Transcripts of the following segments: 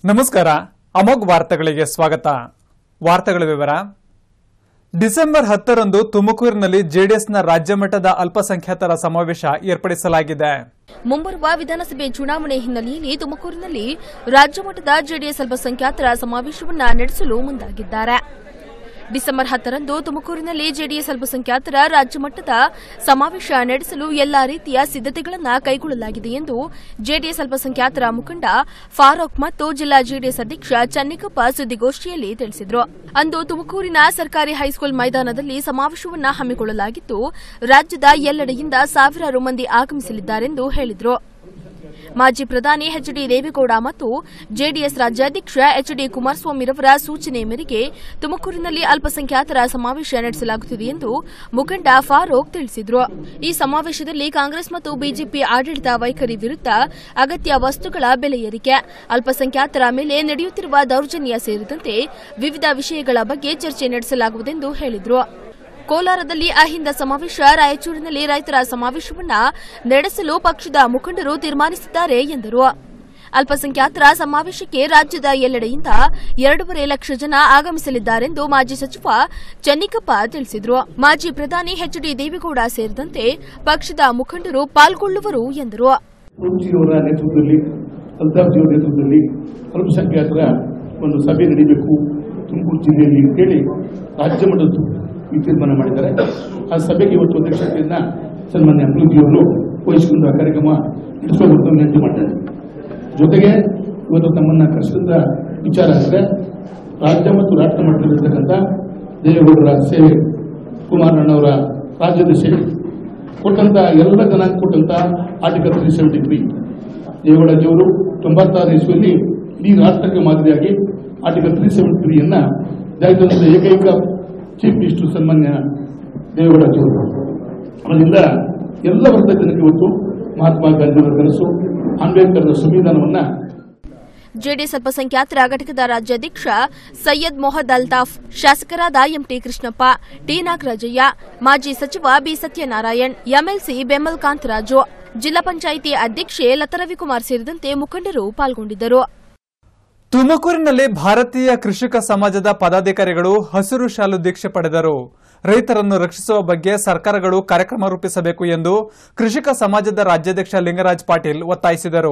ನಮಸ್ಕಾರ ಅಮೋಘ್ ವಾರ್ತೆಗಳಿಗೆ ಸ್ವಾಗತ ವಾರ್ತೆಗಳ ವಿವರ ಡಿಸೆಂಬರ್ ಹತ್ತರಂದು ತುಮಕೂರಿನಲ್ಲಿ ಜೆಡಿಎಸ್ನ ರಾಜ್ಯ ಮಟ್ಟದ ಅಲ್ಪಸಂಖ್ಯಾತರ ಸಮಾವೇಶ ಏರ್ಪಡಿಸಲಾಗಿದೆ ಮುಂಬರುವ ವಿಧಾನಸಭೆ ಚುನಾವಣೆ ಹಿನ್ನೆಲೆಯಲ್ಲಿ ತುಮಕೂರಿನಲ್ಲಿ ರಾಜ್ಯ ಮಟ್ಟದ ಜೆಡಿಎಸ್ ಅಲ್ಪಸಂಖ್ಯಾತರ ಸಮಾವೇಶವನ್ನ ನಡೆಸಲು ಮುಂದಾಗಿದ್ದಾರೆ ಡಿಸೆಂಬರ್ ಹತ್ತರಂದು ತುಮಕೂರಿನಲ್ಲಿ ಜೆಡಿಎಸ್ ಅಲ್ಪಸಂಖ್ಯಾತರ ರಾಜ್ಯ ಮಟ್ಟದ ಸಮಾವೇಶ ನಡೆಸಲು ಎಲ್ಲಾ ರೀತಿಯ ಸಿದ್ದತೆಗಳನ್ನು ಕೈಗೊಳ್ಳಲಾಗಿದೆ ಎಂದು ಜೆಡಿಎಸ್ ಅಲ್ಪಸಂಖ್ಯಾತರ ಮುಖಂಡ ಫಾರೂಕ್ ಮತ್ತು ಜಿಲ್ಲಾ ಜೆಡಿಎಸ್ ಅಧ್ಯಕ್ಷ ಚನ್ನಿಕಪ್ಪ ಸುದ್ದಿಗೋಷ್ಠಿಯಲ್ಲಿ ತಿಳಿಸಿದರು ಅಂದು ತುಮಕೂರಿನ ಸರ್ಕಾರಿ ಹೈಸ್ಕೂಲ್ ಮೈದಾನದಲ್ಲಿ ಸಮಾವೇಶವನ್ನ ಹಮ್ಮಿಕೊಳ್ಳಲಾಗಿದ್ದು ರಾಜ್ಯದ ಎಲ್ಲೆಡೆಯಿಂದ ಸಾವಿರಾರು ಮಂದಿ ಆಗಮಿಸಲಿದ್ದಾರೆಂದು ಹೇಳಿದರು ಮಾಜಿ ಪ್ರಧಾನಿ ಎಚ್ ಡಿ ದೇವೇಗೌಡ ಮತ್ತು ಜೆಡಿಎಸ್ ರಾಜ್ಯಾಧ್ಯಕ್ಷ ಎಚ್ ಡಿ ಕುಮಾರಸ್ವಾಮಿರವರ ಸೂಚನೆ ಮೇರೆಗೆ ತುಮಕೂರಿನಲ್ಲಿ ಅಲ್ಪಸಂಖ್ಯಾತರ ಸಮಾವೇಶ ನಡೆಸಲಾಗುತ್ತಿದೆ ಎಂದು ಮುಖಂಡ ಫಾರೂಕ್ ತಿಳಿಸಿದರು ಈ ಸಮಾವೇಶದಲ್ಲಿ ಕಾಂಗ್ರೆಸ್ ಮತ್ತು ಬಿಜೆಪಿ ಆಡಳಿತ ವೈಖರಿ ವಿರುದ್ಧ ಅಗತ್ಯ ವಸ್ತುಗಳ ಬೆಲೆ ಏರಿಕೆ ಅಲ್ಪಸಂಖ್ಯಾತರ ಮೇಲೆ ನಡೆಯುತ್ತಿರುವ ದೌರ್ಜನ್ಯ ಸೇರಿದಂತೆ ವಿವಿಧ ವಿಷಯಗಳ ಬಗ್ಗೆ ಚರ್ಚೆ ನಡೆಸಲಾಗುವುದೆಂದು ಹೇಳಿದರು ಕೋಲಾರದಲ್ಲಿ ಅಹಿಂದ ಸಮಾವೇಶ ರಾಯಚೂರಿನಲ್ಲಿ ರೈತರ ಸಮಾವೇಶವನ್ನ ನಡೆಸಲು ಪಕ್ಷದ ಮುಖಂಡರು ತೀರ್ಮಾನಿಸಿದ್ದಾರೆ ಎಂದರು ಅಲ್ಪಸಂಖ್ಯಾತರ ಸಮಾವೇಶಕ್ಕೆ ರಾಜ್ಯದ ಎಲ್ಲೆಡೆಯಿಂದ ಎರಡೂವರೆ ಲಕ್ಷ ಜನ ಆಗಮಿಸಲಿದ್ದಾರೆಂದು ಮಾಜಿ ಸಚಿವ ಚನ್ನಿಕಪ್ಪ ತಿಳಿಸಿದರು ಮಾಜಿ ಪ್ರಧಾನಿ ಎಚ್ ಡಿ ದೇವೇಗೌಡ ಸೇರಿದಂತೆ ಪಕ್ಷದ ಮುಖಂಡರು ಪಾಲ್ಗೊಳ್ಳುವರು ಎಂದರು ಕುಂಚಿಯವರ ನೇತೃತ್ವದಲ್ಲಿ ಅಲ್ತಾಫ್ಜಿಯವರ ನೇತೃತ್ವದಲ್ಲಿ ಅಲ್ಪಸಂಖ್ಯಾತರ ಒಂದು ಸಭೆ ನಡೀಬೇಕು ತುಮಕೂರು ಜಿಲ್ಲೆಯಲ್ಲಿ ಅಂತೇಳಿ ರಾಜ್ಯ ಮಟ್ಟದ ಈ ತೀರ್ಮಾನ ಮಾಡಿದ್ದಾರೆ ಆ ಸಭೆಗೆ ಇವತ್ತು ಅಧ್ಯಕ್ಷತೆಯನ್ನ ಸನ್ಮಾನ್ಯ ಅಮೃತಿಯವರು ವಹಿಸಿಕೊಂಡು ಆ ಕಾರ್ಯಕ್ರಮ ನಡೆಸಬೇಕು ಅಂತ ವಿನಂತಿ ಮಾಡ್ತಾರೆ ಜೊತೆಗೆ ಇವತ್ತು ತಮ್ಮನ್ನ ಕರೆಸಿದ ವಿಚಾರ ಅಂದರೆ ರಾಜ್ಯ ಮತ್ತು ರಾಷ್ಟ್ರ ಮಟ್ಟದಲ್ಲಿರ್ತಕ್ಕಂಥ ದೇವೇಗೌಡರ ಸೇವೆ ಕುಮಾರಣ್ಣವರ ರಾಜ್ಯದ ಸೇವೆ ಕೊಟ್ಟಂತ ಎಲ್ಲ ಜನಾಂಗ ಕೊಟ್ಟಂತ ಆರ್ಟಿಕಲ್ ತ್ರೀ ಸೆವೆಂಟಿ ತ್ರೀ ದೇವೇಗೌಡಜಿಯವರು ತೊಂಬತ್ತಾರು ಇಸ್ವಿಯಲ್ಲಿ ಇಡೀ ರಾಷ್ಟ್ರಕ್ಕೆ ಮಾದರಿಯಾಗಿ ಆರ್ಟಿಕಲ್ ತ್ರೀ ಸೆವೆಂಟಿ ತ್ರೀಯನ್ನ ಜಾರಿಗೆ ತಂದ ಏಕೈಕ ಚೀಫ್ ಮಿನಿಸ್ಟರ್ ಸನ್ಮಾನ್ಯ ದೇವೇಗೌಡಜಿಯವರು ಅದರಿಂದ ಎಲ್ಲ ವರ್ಗದ ಜನಕ್ಕೆ ಇವತ್ತು ಮಹಾತ್ಮ ಗಾಂಧಿಯವರ ಕನಸು ಅಂಬೇಡ್ಕರ್ ಸಂವಿಧಾನವನ್ನ ಜೆಡಿಎಸ್ ಅಲ್ಪಸಂಖ್ಯಾತರ ಘಟಕದ ರಾಜ್ಯಾಧ್ಯಕ್ಷ ಸೈಯದ್ ಮೊಹದ್ ಅಲ್ತಾಫ್ ಶಾಸಕರಾದ ಎಂಟಿ ಕೃಷ್ಣಪ್ಪ ಟಿ ನಾಗರಾಜಯ್ಯ ಮಾಜಿ ಸಚಿವ ಬಿ ಸತ್ಯನಾರಾಯಣ್ ಎಂಎಲ್ಸಿ ಬೆಮ್ಮಲ್ ಕಾಂತರಾಜು ಜಿಲ್ಲಾ ಪಂಚಾಯಿತಿ ಅಧ್ಯಕ್ಷೆ ಲತಾ ರವಿಕುಮಾರ್ ಸೇರಿದಂತೆ ಮುಖಂಡರು ಪಾಲ್ಗೊಂಡಿದ್ದರು ತುಮಕೂರಿನಲ್ಲಿ ಭಾರತೀಯ ಕೃಷಿಕ ಸಮಾಜದ ಪದಾಧಿಕಾರಿಗಳು ಹಸಿರು ಶಾಲು ದೀಕ್ಷೆ ಪಡೆದರು ರೈತರನ್ನು ರಕ್ಷಿಸುವ ಬಗ್ಗೆ ಸರ್ಕಾರಗಳು ಕಾರ್ಯಕ್ರಮ ರೂಪಿಸಬೇಕು ಎಂದು ಕೃಷಿಕ ಸಮಾಜದ ರಾಜ್ಯಾಧ್ಯಕ್ಷ ಲಿಂಗರಾಜ್ ಪಾಟೀಲ್ ಒತ್ತಾಯಿಸಿದರು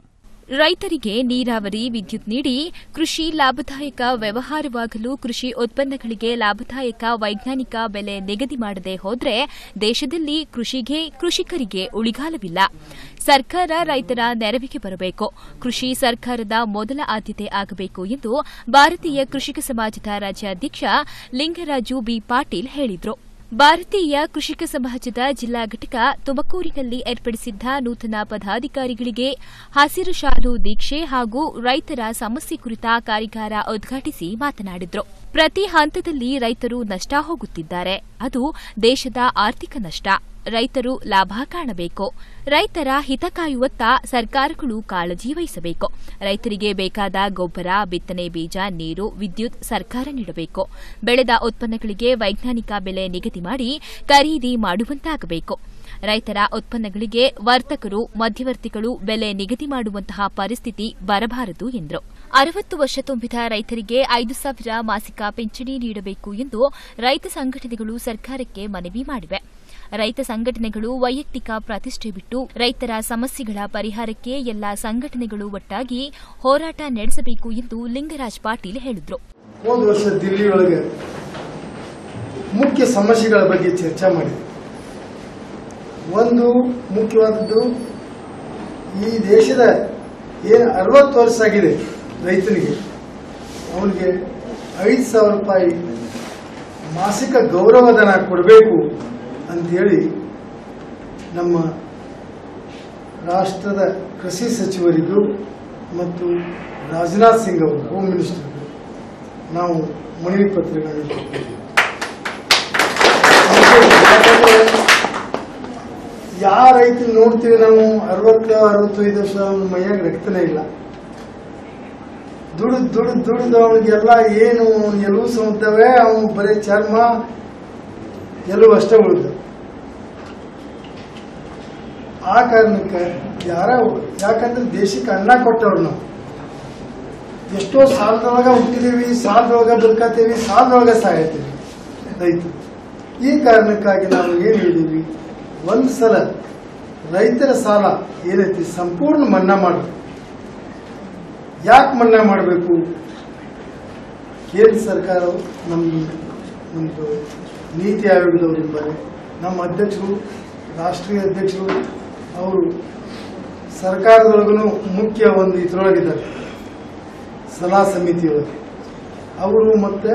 ರೈತರಿಗೆ ನೀರಾವರಿ ವಿದ್ಯುತ್ ನೀಡಿ ಕೃಷಿ ಲಾಭದಾಯಕ ವ್ಯವಹಾರವಾಗಲು ಕೃಷಿ ಉತ್ಪನ್ನಗಳಿಗೆ ಲಾಭದಾಯಕ ವೈಜ್ಞಾನಿಕ ಬೆಲೆ ನಿಗದಿ ಮಾಡದೆ ಹೋದರೆ ದೇಶದಲ್ಲಿ ಕೃಷಿಗೆ ಕೃಷಿಕರಿಗೆ ಉಳಿಗಾಲವಿಲ್ಲ ಸರ್ಕಾರ ರೈತರ ನೆರವಿಗೆ ಬರಬೇಕು ಕೃಷಿ ಸರ್ಕಾರದ ಮೊದಲ ಆದ್ಯತೆ ಆಗಬೇಕು ಎಂದು ಭಾರತೀಯ ಕೃಷಿಕ ಸಮಾಜದ ರಾಜ್ಯಾಧ್ಯಕ್ಷ ಲಿಂಗರಾಜು ಬಿ ಪಾಟೀಲ್ ಹೇಳಿದರು ಭಾರತೀಯ ಕೃಷಿಕ ಸಮಾಜದ ಜಿಲ್ಲಾ ಘಟಕ ತುಮಕೂರಿನಲ್ಲಿ ಏರ್ಪಡಿಸಿದ್ದ ನೂತನ ಪದಾಧಿಕಾರಿಗಳಿಗೆ ಹಸಿರು ಶಾಲು ದೀಕ್ಷೆ ಹಾಗೂ ರೈತರ ಸಮಸ್ಯೆ ಕುರಿತ ಕಾರ್ಯಾಗಾರ ಉದ್ಘಾಟಿಸಿ ಮಾತನಾಡಿದರು ಪ್ರತಿ ಹಂತದಲ್ಲಿ ರೈತರು ನಷ್ಟ ಹೋಗುತ್ತಿದ್ದಾರೆ ಅದು ದೇಶದ ಆರ್ಥಿಕ ನಷ್ಟ ರೈತರು ಲಾಭ ಕಾಣಬೇಕು ರೈತರ ಹಿತ ಕಾಯುವತ್ತ ಸರ್ಕಾರಗಳು ಕಾಳಜಿ ವಹಿಸಬೇಕು ರೈತರಿಗೆ ಬೇಕಾದ ಗೊಬ್ಬರ ಬಿತ್ತನೆ ಬೀಜ ನೀರು ವಿದ್ಯುತ್ ಸರ್ಕಾರ ನೀಡಬೇಕು ಬೆಳೆದ ಉತ್ಪನ್ನಗಳಿಗೆ ವೈಜ್ಞಾನಿಕ ಬೆಲೆ ನಿಗದಿ ಮಾಡಿ ಖರೀದಿ ಮಾಡುವಂತಾಗಬೇಕು ರೈತರ ಉತ್ಪನ್ನಗಳಿಗೆ ವರ್ತಕರು ಮಧ್ಯವರ್ತಿಗಳು ಬೆಲೆ ನಿಗದಿ ಮಾಡುವಂತಹ ಪರಿಸ್ಥಿತಿ ಬರಬಾರದು ಎಂದರು ಅರವತ್ತು ವರ್ಷ ತುಂಬಿದ ರೈತರಿಗೆ ಐದು ಸಾವಿರ ಮಾಸಿಕ ಪಿಂಚಣಿ ನೀಡಬೇಕು ಎಂದು ರೈತ ಸಂಘಟನೆಗಳು ಸರ್ಕಾರಕ್ಕೆ ಮನವಿ ಮಾಡಿವೆ ರೈತ ಸಂಘಟನೆಗಳು ವೈಯಕ್ತಿಕ ಪ್ರತಿಷ್ಠೆ ಬಿಟ್ಟು ರೈತರ ಸಮಸ್ಯೆಗಳ ಪರಿಹಾರಕ್ಕೆ ಎಲ್ಲಾ ಸಂಘಟನೆಗಳು ಒಟ್ಟಾಗಿ ಹೋರಾಟ ನಡೆಸಬೇಕು ಎಂದು ಲಿಂಗರಾಜ್ ಪಾಟೀಲ್ ಹೇಳಿದರು ಹೋದ ವರ್ಷ ದಿಲ್ಲಿ ಒಳಗೆ ಮುಖ್ಯ ಸಮಸ್ಯೆಗಳ ಬಗ್ಗೆ ಚರ್ಚೆ ಮಾಡಿದೆ ಒಂದು ಮುಖ್ಯವಾದದ್ದು ಈ ದೇಶದ ಏನು ಅರವತ್ತು ವರ್ಷ ಆಗಿದೆ ರೈತನಿಗೆ ಅವನಿಗೆ ಐದು ಸಾವಿರ ರೂಪಾಯಿ ಮಾಸಿಕ ಗೌರವಧನ ಕೊಡಬೇಕು ಅಂತೇಳಿ ನಮ್ಮ ರಾಷ್ಟ್ರದ ಕೃಷಿ ಸಚಿವರಿಗೂ ಮತ್ತು ರಾಜನಾಥ್ ಸಿಂಗ್ ಅವರು ಹೋಮ್ ಮಿನಿಸ್ಟರ್ಗೂ ನಾವು ಮನವಿ ಪತ್ರಗಳನ್ನು ಕೊಟ್ಟಿದ್ದೀವಿ ಯಾಕಂದ್ರೆ ಯಾವ ರೈತ ನೋಡ್ತೀವಿ ನಾವು ಅರವತ್ತು ಅರವತ್ತೈದು ವರ್ಷ ಅವನ ಮೈಯಾಗ ರಕ್ತನೇ ಇಲ್ಲ ದುಡಿದು ದುಡಿದು ದುಡಿದು ಅವನಿಗೆಲ್ಲ ಏನು ಅವ್ನ ಎಲುವು ಸೌಂತವೆ ಅವನು ಬರೀ ಚರ್ಮ ಎಲುವು ಅಷ್ಟೇ ಉಳಿದ ಆ ಕಾರಣಕ್ಕೆ ಯಾರ ಯಾಕಂದ್ರೆ ದೇಶಕ್ಕೆ ಅನ್ನ ಕೊಟ್ಟವ್ರು ನಾವು ಎಷ್ಟೋ ಸಾಲದೊಳಗ ಹುಟ್ಟಿದೀವಿ ಸಾಲದೊಳಗ ಬದುಕತ್ತೀವಿ ಸಾಲದೊಳಗ ಸಾಯತ್ತೀವಿ ರೈತರು ಈ ಕಾರಣಕ್ಕಾಗಿ ನಾವು ಏನು ಹೇಳಿದ್ವಿ ಒಂದು ಸಲ ರೈತರ ಸಾಲ ಏನೈತಿ ಸಂಪೂರ್ಣ ಮನ್ನಾ ಮಾಡಬೇಕು ಯಾಕೆ ಮನ್ನಾ ಮಾಡಬೇಕು ಕೇಂದ್ರ ಸರ್ಕಾರವು ನಮ್ಮ ನಮ್ಮದು ನೀತಿ ಆಯೋಗದವರು ಇದ್ದಾರೆ ನಮ್ಮ ಅಧ್ಯಕ್ಷರು ರಾಷ್ಟ್ರೀಯ ಅಧ್ಯಕ್ಷರು ಅವರು ಸರ್ಕಾರದೊಳಗೂ ಮುಖ್ಯ ಒಂದು ಇದರೊಳಗಿದ್ದಾರೆ ಸಲಹಾ ಸಮಿತಿಯೊಳಗೆ ಅವರು ಮತ್ತೆ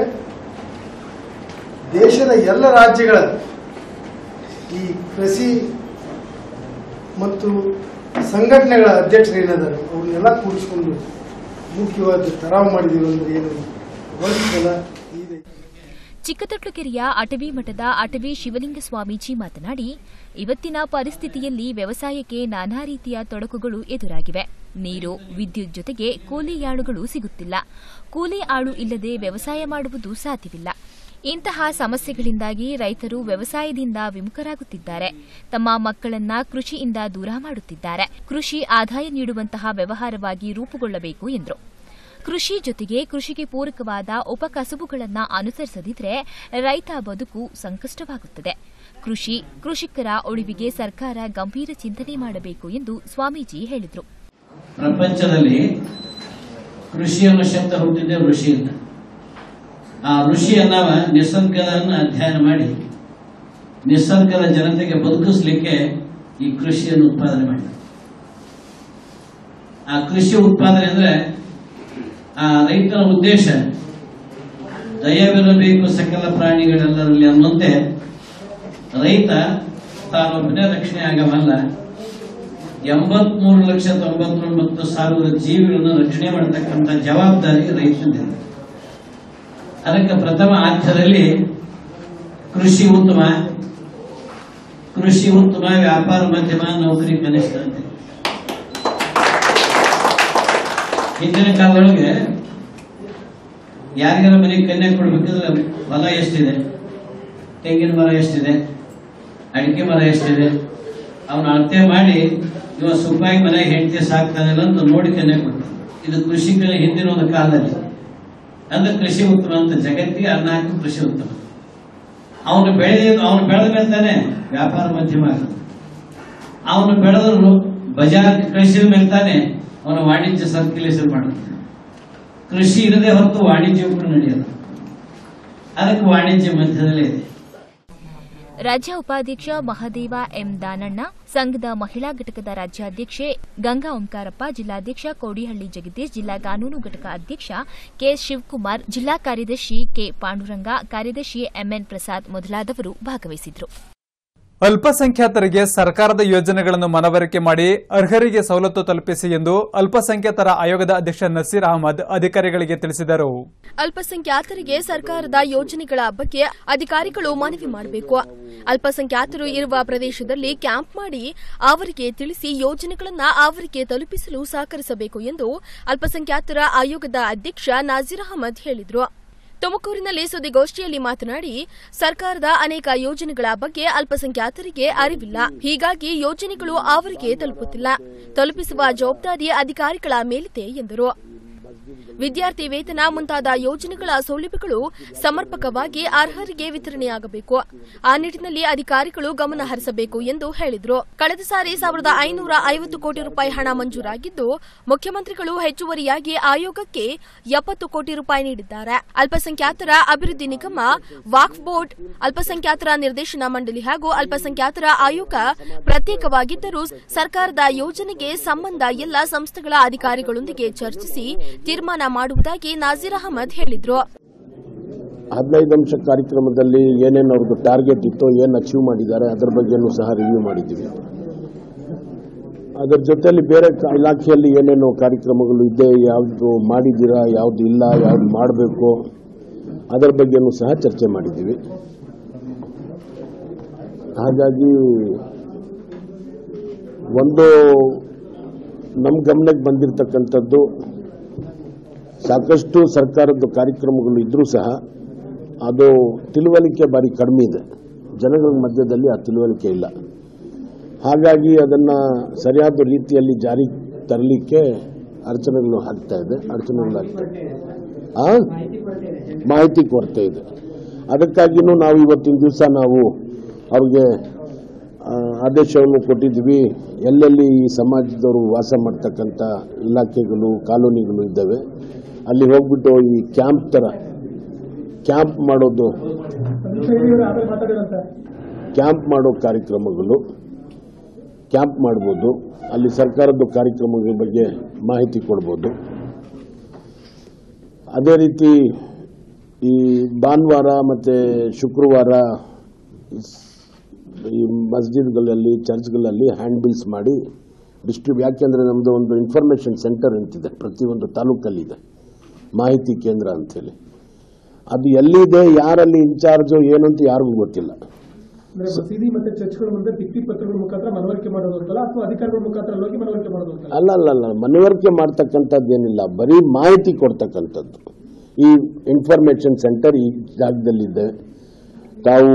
ದೇಶದ ಎಲ್ಲ ರಾಜ್ಯಗಳ ಈ ಕೃಷಿ ಮತ್ತು ಸಂಘಟನೆಗಳ ಅಧ್ಯಕ್ಷರು ಏನಿದ್ದಾರೆ ಅವ್ರನ್ನೆಲ್ಲ ಕೂಡಿಸ್ಕೊಂಡು ಮುಖ್ಯವಾದ ತರಾವ್ ಮಾಡಿದೀವಿ ಅಂದ್ರೆ ಏನು ಒಂದು ಸಲ ಈ ರೈ- ಚಿಕ್ಕತೊಟ್ಲುಕೆರೆಯ ಅಟವಿ ಮಠದ ಅಟವಿ ಶಿವಲಿಂಗ ಸ್ವಾಮೀಜಿ ಮಾತನಾಡಿ ಇವತ್ತಿನ ಪರಿಸ್ಥಿತಿಯಲ್ಲಿ ವ್ಯವಸಾಯಕ್ಕೆ ನಾನಾ ರೀತಿಯ ತೊಡಕುಗಳು ಎದುರಾಗಿವೆ ನೀರು ವಿದ್ಯುತ್ ಜೊತೆಗೆ ಕೂಲಿ ಆಳುಗಳು ಸಿಗುತ್ತಿಲ್ಲ ಕೂಲಿ ಆಳು ಇಲ್ಲದೆ ವ್ಯವಸಾಯ ಮಾಡುವುದು ಸಾಧ್ಯವಿಲ್ಲ ಇಂತಹ ಸಮಸ್ಯೆಗಳಿಂದಾಗಿ ರೈತರು ವ್ಯವಸಾಯದಿಂದ ವಿಮುಖರಾಗುತ್ತಿದ್ದಾರೆ ತಮ್ಮ ಮಕ್ಕಳನ್ನ ಕೃಷಿಯಿಂದ ದೂರ ಮಾಡುತ್ತಿದ್ದಾರೆ ಕೃಷಿ ಆದಾಯ ನೀಡುವಂತಹ ವ್ಯವಹಾರವಾಗಿ ರೂಪುಗೊಳ್ಳಬೇಕು ಎಂದರು ಕೃಷಿ ಜೊತೆಗೆ ಕೃಷಿಗೆ ಪೂರಕವಾದ ಉಪಕಸಬುಗಳನ್ನು ಅನುಸರಿಸದಿದ್ರೆ ರೈತ ಬದುಕು ಸಂಕಷ್ಟವಾಗುತ್ತದೆ ಕೃಷಿ ಕೃಷಿಕರ ಉಳಿವಿಗೆ ಸರ್ಕಾರ ಗಂಭೀರ ಚಿಂತನೆ ಮಾಡಬೇಕು ಎಂದು ಸ್ವಾಮೀಜಿ ಹೇಳಿದರು ಪ್ರಪಂಚದಲ್ಲಿ ಕೃಷಿ ಅನ್ನೋ ಶಬ್ದ ಹುಟ್ಟಿದೆ ಋಷಿಯಿಂದ ಆ ಋಷಿ ಅನ್ನವ ನಿಸರ್ಗದನ್ನ ಅಧ್ಯಯನ ಮಾಡಿ ನಿಸರ್ಗದ ಜನತೆಗೆ ಬದುಕಿಸ್ಲಿಕ್ಕೆ ಈ ಕೃಷಿಯನ್ನು ಉತ್ಪಾದನೆ ಮಾಡಿದ ಆ ಕೃಷಿ ಉತ್ಪಾದನೆ ಅಂದ್ರೆ ಆ ರೈತನ ಉದ್ದೇಶ ದಯವಿರಬೇಕು ಸಕಲ ಪ್ರಾಣಿಗಳೆಲ್ಲರಲ್ಲಿ ಅನ್ನುವಂತೆ ರೈತ ತಾನೊಬ್ಬನೇ ರಕ್ಷಣೆ ಆಗವಲ್ಲ ಎಂಬತ್ಮೂರು ಲಕ್ಷ ತೊಂಬತ್ತೊಂಬತ್ತು ಸಾವಿರ ಜೀವಿಗಳನ್ನು ರಕ್ಷಣೆ ಮಾಡತಕ್ಕಂಥ ಜವಾಬ್ದಾರಿ ರೈತನಿದೆ ಅದಕ್ಕೆ ಪ್ರಥಮ ಆದ್ಯದಲ್ಲಿ ಕೃಷಿ ಉತ್ತಮ ಕೃಷಿ ಉತ್ತಮ ವ್ಯಾಪಾರ ಮಧ್ಯಮ ನೌಕರಿ ಕನಿಷ್ಠ ಅಂತ ಹಿಂದಿನ ಕಾಲದೊಳಗೆ ಯಾರಿಗಾರ ಮನೆಗೆ ಕನ್ಯಾ ಕೊಡ್ಬೇಕಂದ್ರೆ ಹೊಲ ಎಷ್ಟಿದೆ ತೆಂಗಿನ ಮರ ಎಷ್ಟಿದೆ ಅಡಿಕೆ ಮರ ಎಷ್ಟಿದೆ ಅವನ ಅಳತೆ ಮಾಡಿ ಇವ ಸುಖವಾಗಿ ಮನೆಗೆ ಹೆಂಡತಿ ಸಾಕ್ತಾನಿಲ್ಲ ಅಂತ ನೋಡಿ ಕನ್ಯಾ ಕೊಡ್ತಾನೆ ಇದು ಕೃಷಿಕರ ಹಿಂದಿನ ಒಂದು ಕಾಲದಲ್ಲಿ ಅಂದ್ರೆ ಕೃಷಿ ಉತ್ತಮ ಅಂತ ಜಗತ್ತಿಗೆ ಅನ್ನ ಹಾಕಿ ಕೃಷಿ ಉತ್ತಮ ಅವನು ಬೆಳೆದ ಅವನು ಬೆಳೆದ ಮೇಲೆ ತಾನೆ ವ್ಯಾಪಾರ ಮಧ್ಯಮ ಆಗುತ್ತೆ ಅವನು ಬೆಳೆದ್ರು ಬಜಾರ್ ಕೃಷಿ ಮೇಲೆ ತಾನೆ ಅವನ ವಾಣಿಜ್ಯ ಸರ್ಕ್ಯುಲೇಷನ್ ಮಾಡುತ್ತೆ ಕೃಷಿ ಇರದೆ ಹೊರತು ವಾಣಿಜ್ಯ ಕೂಡ ನಡೆಯಲ್ಲ ಅದಕ್ಕೆ ವಾಣಿಜ್ಯ ಮಧ್ಯದಲ್ಲೇ ಇದೆ ರಾಜ್ಯ ಉಪಾಧ್ಯಕ್ಷ ಮಹದೇವ ಎಂ ದಾನಣ್ಣ ಸಂಘದ ಮಹಿಳಾ ಘಟಕದ ರಾಜ್ಯಾಧ್ಯಕ್ಷೆ ಗಂಗಾ ಓಂಕಾರಪ್ಪ ಜಿಲ್ಲಾಧ್ಯಕ್ಷ ಕೋಡಿಹಳ್ಳಿ ಜಗದೀಶ್ ಜಿಲ್ಲಾ ಕಾನೂನು ಘಟಕ ಅಧ್ಯಕ್ಷ ಕೆ ಶಿವಕುಮಾರ್ ಜಿಲ್ಲಾ ಕಾರ್ಯದರ್ಶಿ ಕೆ ಪಾಂಡುರಂಗ ಕಾರ್ಯದರ್ಶಿ ಎಂಎನ್ ಪ್ರಸಾದ್ ಮೊದಲಾದವರು ಭಾಗವಹಿಸಿದ್ರು ಅಲ್ಪಸಂಖ್ಯಾತರಿಗೆ ಸರ್ಕಾರದ ಯೋಜನೆಗಳನ್ನು ಮನವರಿಕೆ ಮಾಡಿ ಅರ್ಹರಿಗೆ ಸವಲತ್ತು ತಲುಪಿಸಿ ಎಂದು ಅಲ್ಪಸಂಖ್ಯಾತರ ಆಯೋಗದ ಅಧ್ಯಕ್ಷ ನಸೀರ್ ಅಹಮದ್ ಅಧಿಕಾರಿಗಳಿಗೆ ತಿಳಿಸಿದರು ಅಲ್ಪಸಂಖ್ಯಾತರಿಗೆ ಸರ್ಕಾರದ ಯೋಜನೆಗಳ ಬಗ್ಗೆ ಅಧಿಕಾರಿಗಳು ಮನವಿ ಮಾಡಬೇಕು ಅಲ್ಪಸಂಖ್ಯಾತರು ಇರುವ ಪ್ರದೇಶದಲ್ಲಿ ಕ್ಯಾಂಪ್ ಮಾಡಿ ಅವರಿಗೆ ತಿಳಿಸಿ ಯೋಜನೆಗಳನ್ನ ಅವರಿಗೆ ತಲುಪಿಸಲು ಸಹಕರಿಸಬೇಕು ಎಂದು ಅಲ್ಪಸಂಖ್ಯಾತರ ಆಯೋಗದ ಅಧ್ಯಕ್ಷ ನಾಜೀರ್ ಅಹಮದ್ ಹೇಳಿದರು ತುಮಕೂರಿನಲ್ಲಿ ಸುದ್ದಿಗೋಷ್ಠಿಯಲ್ಲಿ ಮಾತನಾಡಿ ಸರ್ಕಾರದ ಅನೇಕ ಯೋಜನೆಗಳ ಬಗ್ಗೆ ಅಲ್ಪಸಂಖ್ಯಾತರಿಗೆ ಅರಿವಿಲ್ಲ ಹೀಗಾಗಿ ಯೋಜನೆಗಳು ಅವರಿಗೆ ತಲುಪುತ್ತಿಲ್ಲ ತಲುಪಿಸುವ ಜವಾಬ್ದಾರಿ ಅಧಿಕಾರಿಗಳ ಮೇಲಿದೆ ಎಂದರು ವಿದ್ಯಾರ್ಥಿ ವೇತನ ಮುಂತಾದ ಯೋಜನೆಗಳ ಸೌಲಭ್ಯಗಳು ಸಮರ್ಪಕವಾಗಿ ಅರ್ಹರಿಗೆ ವಿತರಣೆಯಾಗಬೇಕು ಆ ನಿಟ್ಟಿನಲ್ಲಿ ಅಧಿಕಾರಿಗಳು ಗಮನ ಹರಿಸಬೇಕು ಎಂದು ಹೇಳಿದರು ಕಳೆದ ಸಾರಿ ಸಾವಿರದ ಐನೂರ ಐವತ್ತು ಕೋಟಿ ರೂಪಾಯಿ ಹಣ ಮಂಜೂರಾಗಿದ್ದು ಮುಖ್ಯಮಂತ್ರಿಗಳು ಹೆಚ್ಚುವರಿಯಾಗಿ ಆಯೋಗಕ್ಕೆ ಎಪ್ಪತ್ತು ಕೋಟಿ ರೂಪಾಯಿ ನೀಡಿದ್ದಾರೆ ಅಲ್ಪಸಂಖ್ಯಾತರ ಅಭಿವೃದ್ಧಿ ನಿಗಮ ವಾಕ್ಫ್ ಬೋರ್ಡ್ ಅಲ್ಪಸಂಖ್ಯಾತರ ನಿರ್ದೇಶನ ಮಂಡಳಿ ಹಾಗೂ ಅಲ್ಪಸಂಖ್ಯಾತರ ಆಯೋಗ ಪ್ರತ್ಯೇಕವಾಗಿದ್ದರೂ ಸರ್ಕಾರದ ಯೋಜನೆಗೆ ಸಂಬಂಧ ಎಲ್ಲ ಸಂಸ್ಥೆಗಳ ಅಧಿಕಾರಿಗಳೊಂದಿಗೆ ಚರ್ಚಿಸಿ ತೀರ್ಮಾನ ಮಾಡುವುದಾಗಿ ನಾಜೀರ್ ಅಹಮದ್ ಹೇಳಿದ್ರು ಹದಿನೈದು ಅಂಶ ಕಾರ್ಯಕ್ರಮದಲ್ಲಿ ಏನೇನು ಅವ್ರದ್ದು ಟಾರ್ಗೆಟ್ ಇತ್ತೋ ಏನು ಅಚೀವ್ ಮಾಡಿದ್ದಾರೆ ಅದರ ಬಗ್ಗೆನೂ ಸಹ ರಿವ್ಯೂ ಮಾಡಿದ್ದೀವಿ ಅದರ ಜೊತೆಯಲ್ಲಿ ಬೇರೆ ಕ- ಇಲಾಖೆಯಲ್ಲಿ ಏನೇನು ಕಾರ್ಯಕ್ರಮಗಳು ಇದೆ ಯಾವುದು ಮಾಡಿದ್ದೀರಾ ಯಾವುದು ಇಲ್ಲ ಯಾವುದು ಮಾಡಬೇಕು ಅದರ ಬಗ್ಗೆನೂ ಸಹ ಚರ್ಚೆ ಮಾಡಿದ್ದೀವಿ ಹಾಗಾಗಿ ಒಂದು ನಮ್ಮ ಗಮನಕ್ಕೆ ಬಂದಿರತಕ್ಕಂಥದ್ದು ಸಾಕಷ್ಟು ಸರ್ಕಾರದ ಕಾರ್ಯಕ್ರಮಗಳು ಇದ್ರೂ ಸಹ ಅದು ತಿಳುವಳಿಕೆ ಬಾರಿ ಕಡಿಮೆ ಇದೆ ಜನಗಳ ಮಧ್ಯದಲ್ಲಿ ಆ ತಿಳುವಳಿಕೆ ಇಲ್ಲ ಹಾಗಾಗಿ ಅದನ್ನು ಸರಿಯಾದ ರೀತಿಯಲ್ಲಿ ಜಾರಿ ತರಲಿಕ್ಕೆ ಅಡಚಣೆಗಳು ಆಗ್ತಾ ಇದೆ ಅಡಚಣೆಗಳು ಆಗ್ತಾ ಇದೆ ಆ? ಮಾಹಿತಿ ಕೊರತೆ ಇದೆ ಅದಕ್ಕಾಗಿನೂ ನಾವು ಇವತ್ತಿನ ದಿವಸ ನಾವು ಅವ್ರಿಗೆ ಆ, ಆದೇಶವನ್ನು ಕೊಟ್ಟಿದ್ವಿ ಎಲ್ಲೆಲ್ಲಿ ಈ ಸಮಾಜದವರು ವಾಸ ಮಾಡ್ತಕ್ಕಂಥ ಇಲಾಖೆಗಳು ಕಾಲೋನಿಗಳು ಇದ್ದಾವೆ ಅಲ್ಲಿ ಹೋಗ್ಬಿಟ್ಟು ಈ ಕ್ಯಾಂಪ್ ಥರ ಕ್ಯಾಂಪ್ ಮಾಡೋದು ಕ್ಯಾಂಪ್ ಮಾಡೋ ಕಾರ್ಯಕ್ರಮಗಳು ಕ್ಯಾಂಪ್ ಮಾಡ್ಬೋದು ಅಲ್ಲಿ ಸರ್ಕಾರದ ಕಾರ್ಯಕ್ರಮಗಳ ಬಗ್ಗೆ ಮಾಹಿತಿ ಕೊಡ್ಬೋದು ಅದೇ ರೀತಿ ಈ ಭಾನುವಾರ ಮತ್ತು ಶುಕ್ರವಾರ ಈ ಮಸ್ಜಿದ್ಗಳಲ್ಲಿ ಚರ್ಚ್ಗಳಲ್ಲಿ ಹ್ಯಾಂಡ್ ಬಿಲ್ಸ್ ಮಾಡಿ ಡಿಸ್ಟ್ರಿಬ್ಯೂ ಯಾಕೆಂದರೆ ನಮ್ಮದು ಒಂದು ಇನ್ಫಾರ್ಮೇಷನ್ ಸೆಂಟರ್ ಅಂತಿದೆ ಪ್ರತಿಯೊಂದು ತಾಲೂಕಲ್ಲಿದೆ ಮಾಹಿತಿ ಕೇಂದ್ರ ಅಂಥೇಳಿ ಅದು ಎಲ್ಲಿದೆ ಯಾರಲ್ಲಿ ಇನ್ಚಾರ್ಜು ಏನು ಅಂತ ಯಾರಿಗೂ ಗೊತ್ತಿಲ್ಲ ಅಂದ್ರೆ ಮಸೀದಿ ಮತ್ತೆ ಚರ್ಚ್ಗಳ ಮುಂದೆ ಭಿತ್ತಿ ಪತ್ರಗಳ ಮುಖಾಂತರ ಮನವರಿಕೆ ಮಾಡೋದು ಅಂತಲ್ಲ ಅಥವಾ ಅಧಿಕಾರಿಗಳ ಮುಖಾಂತರ ಅಲ್ಲಿ ಹೋಗಿ ಮನವರಿಕೆ ಮಾಡೋದು ಅಂತಲ್ಲ ಅಲ್ಲ ಅಲ್ಲ ಅಲ್ಲ ಮನವರಿಕೆ ಮಾಡ್ತಕ್ಕಂಥದ್ದೇನಿಲ್ಲ ಬರೀ ಮಾಹಿತಿ ಕೊಡ್ತಕ್ಕಂಥದ್ದು ಈ ಇನ್ಫಾರ್ಮೇಷನ್ ಸೆಂಟರ್ ಈ ಜಾಗದಲ್ಲಿದೆ ತಾವು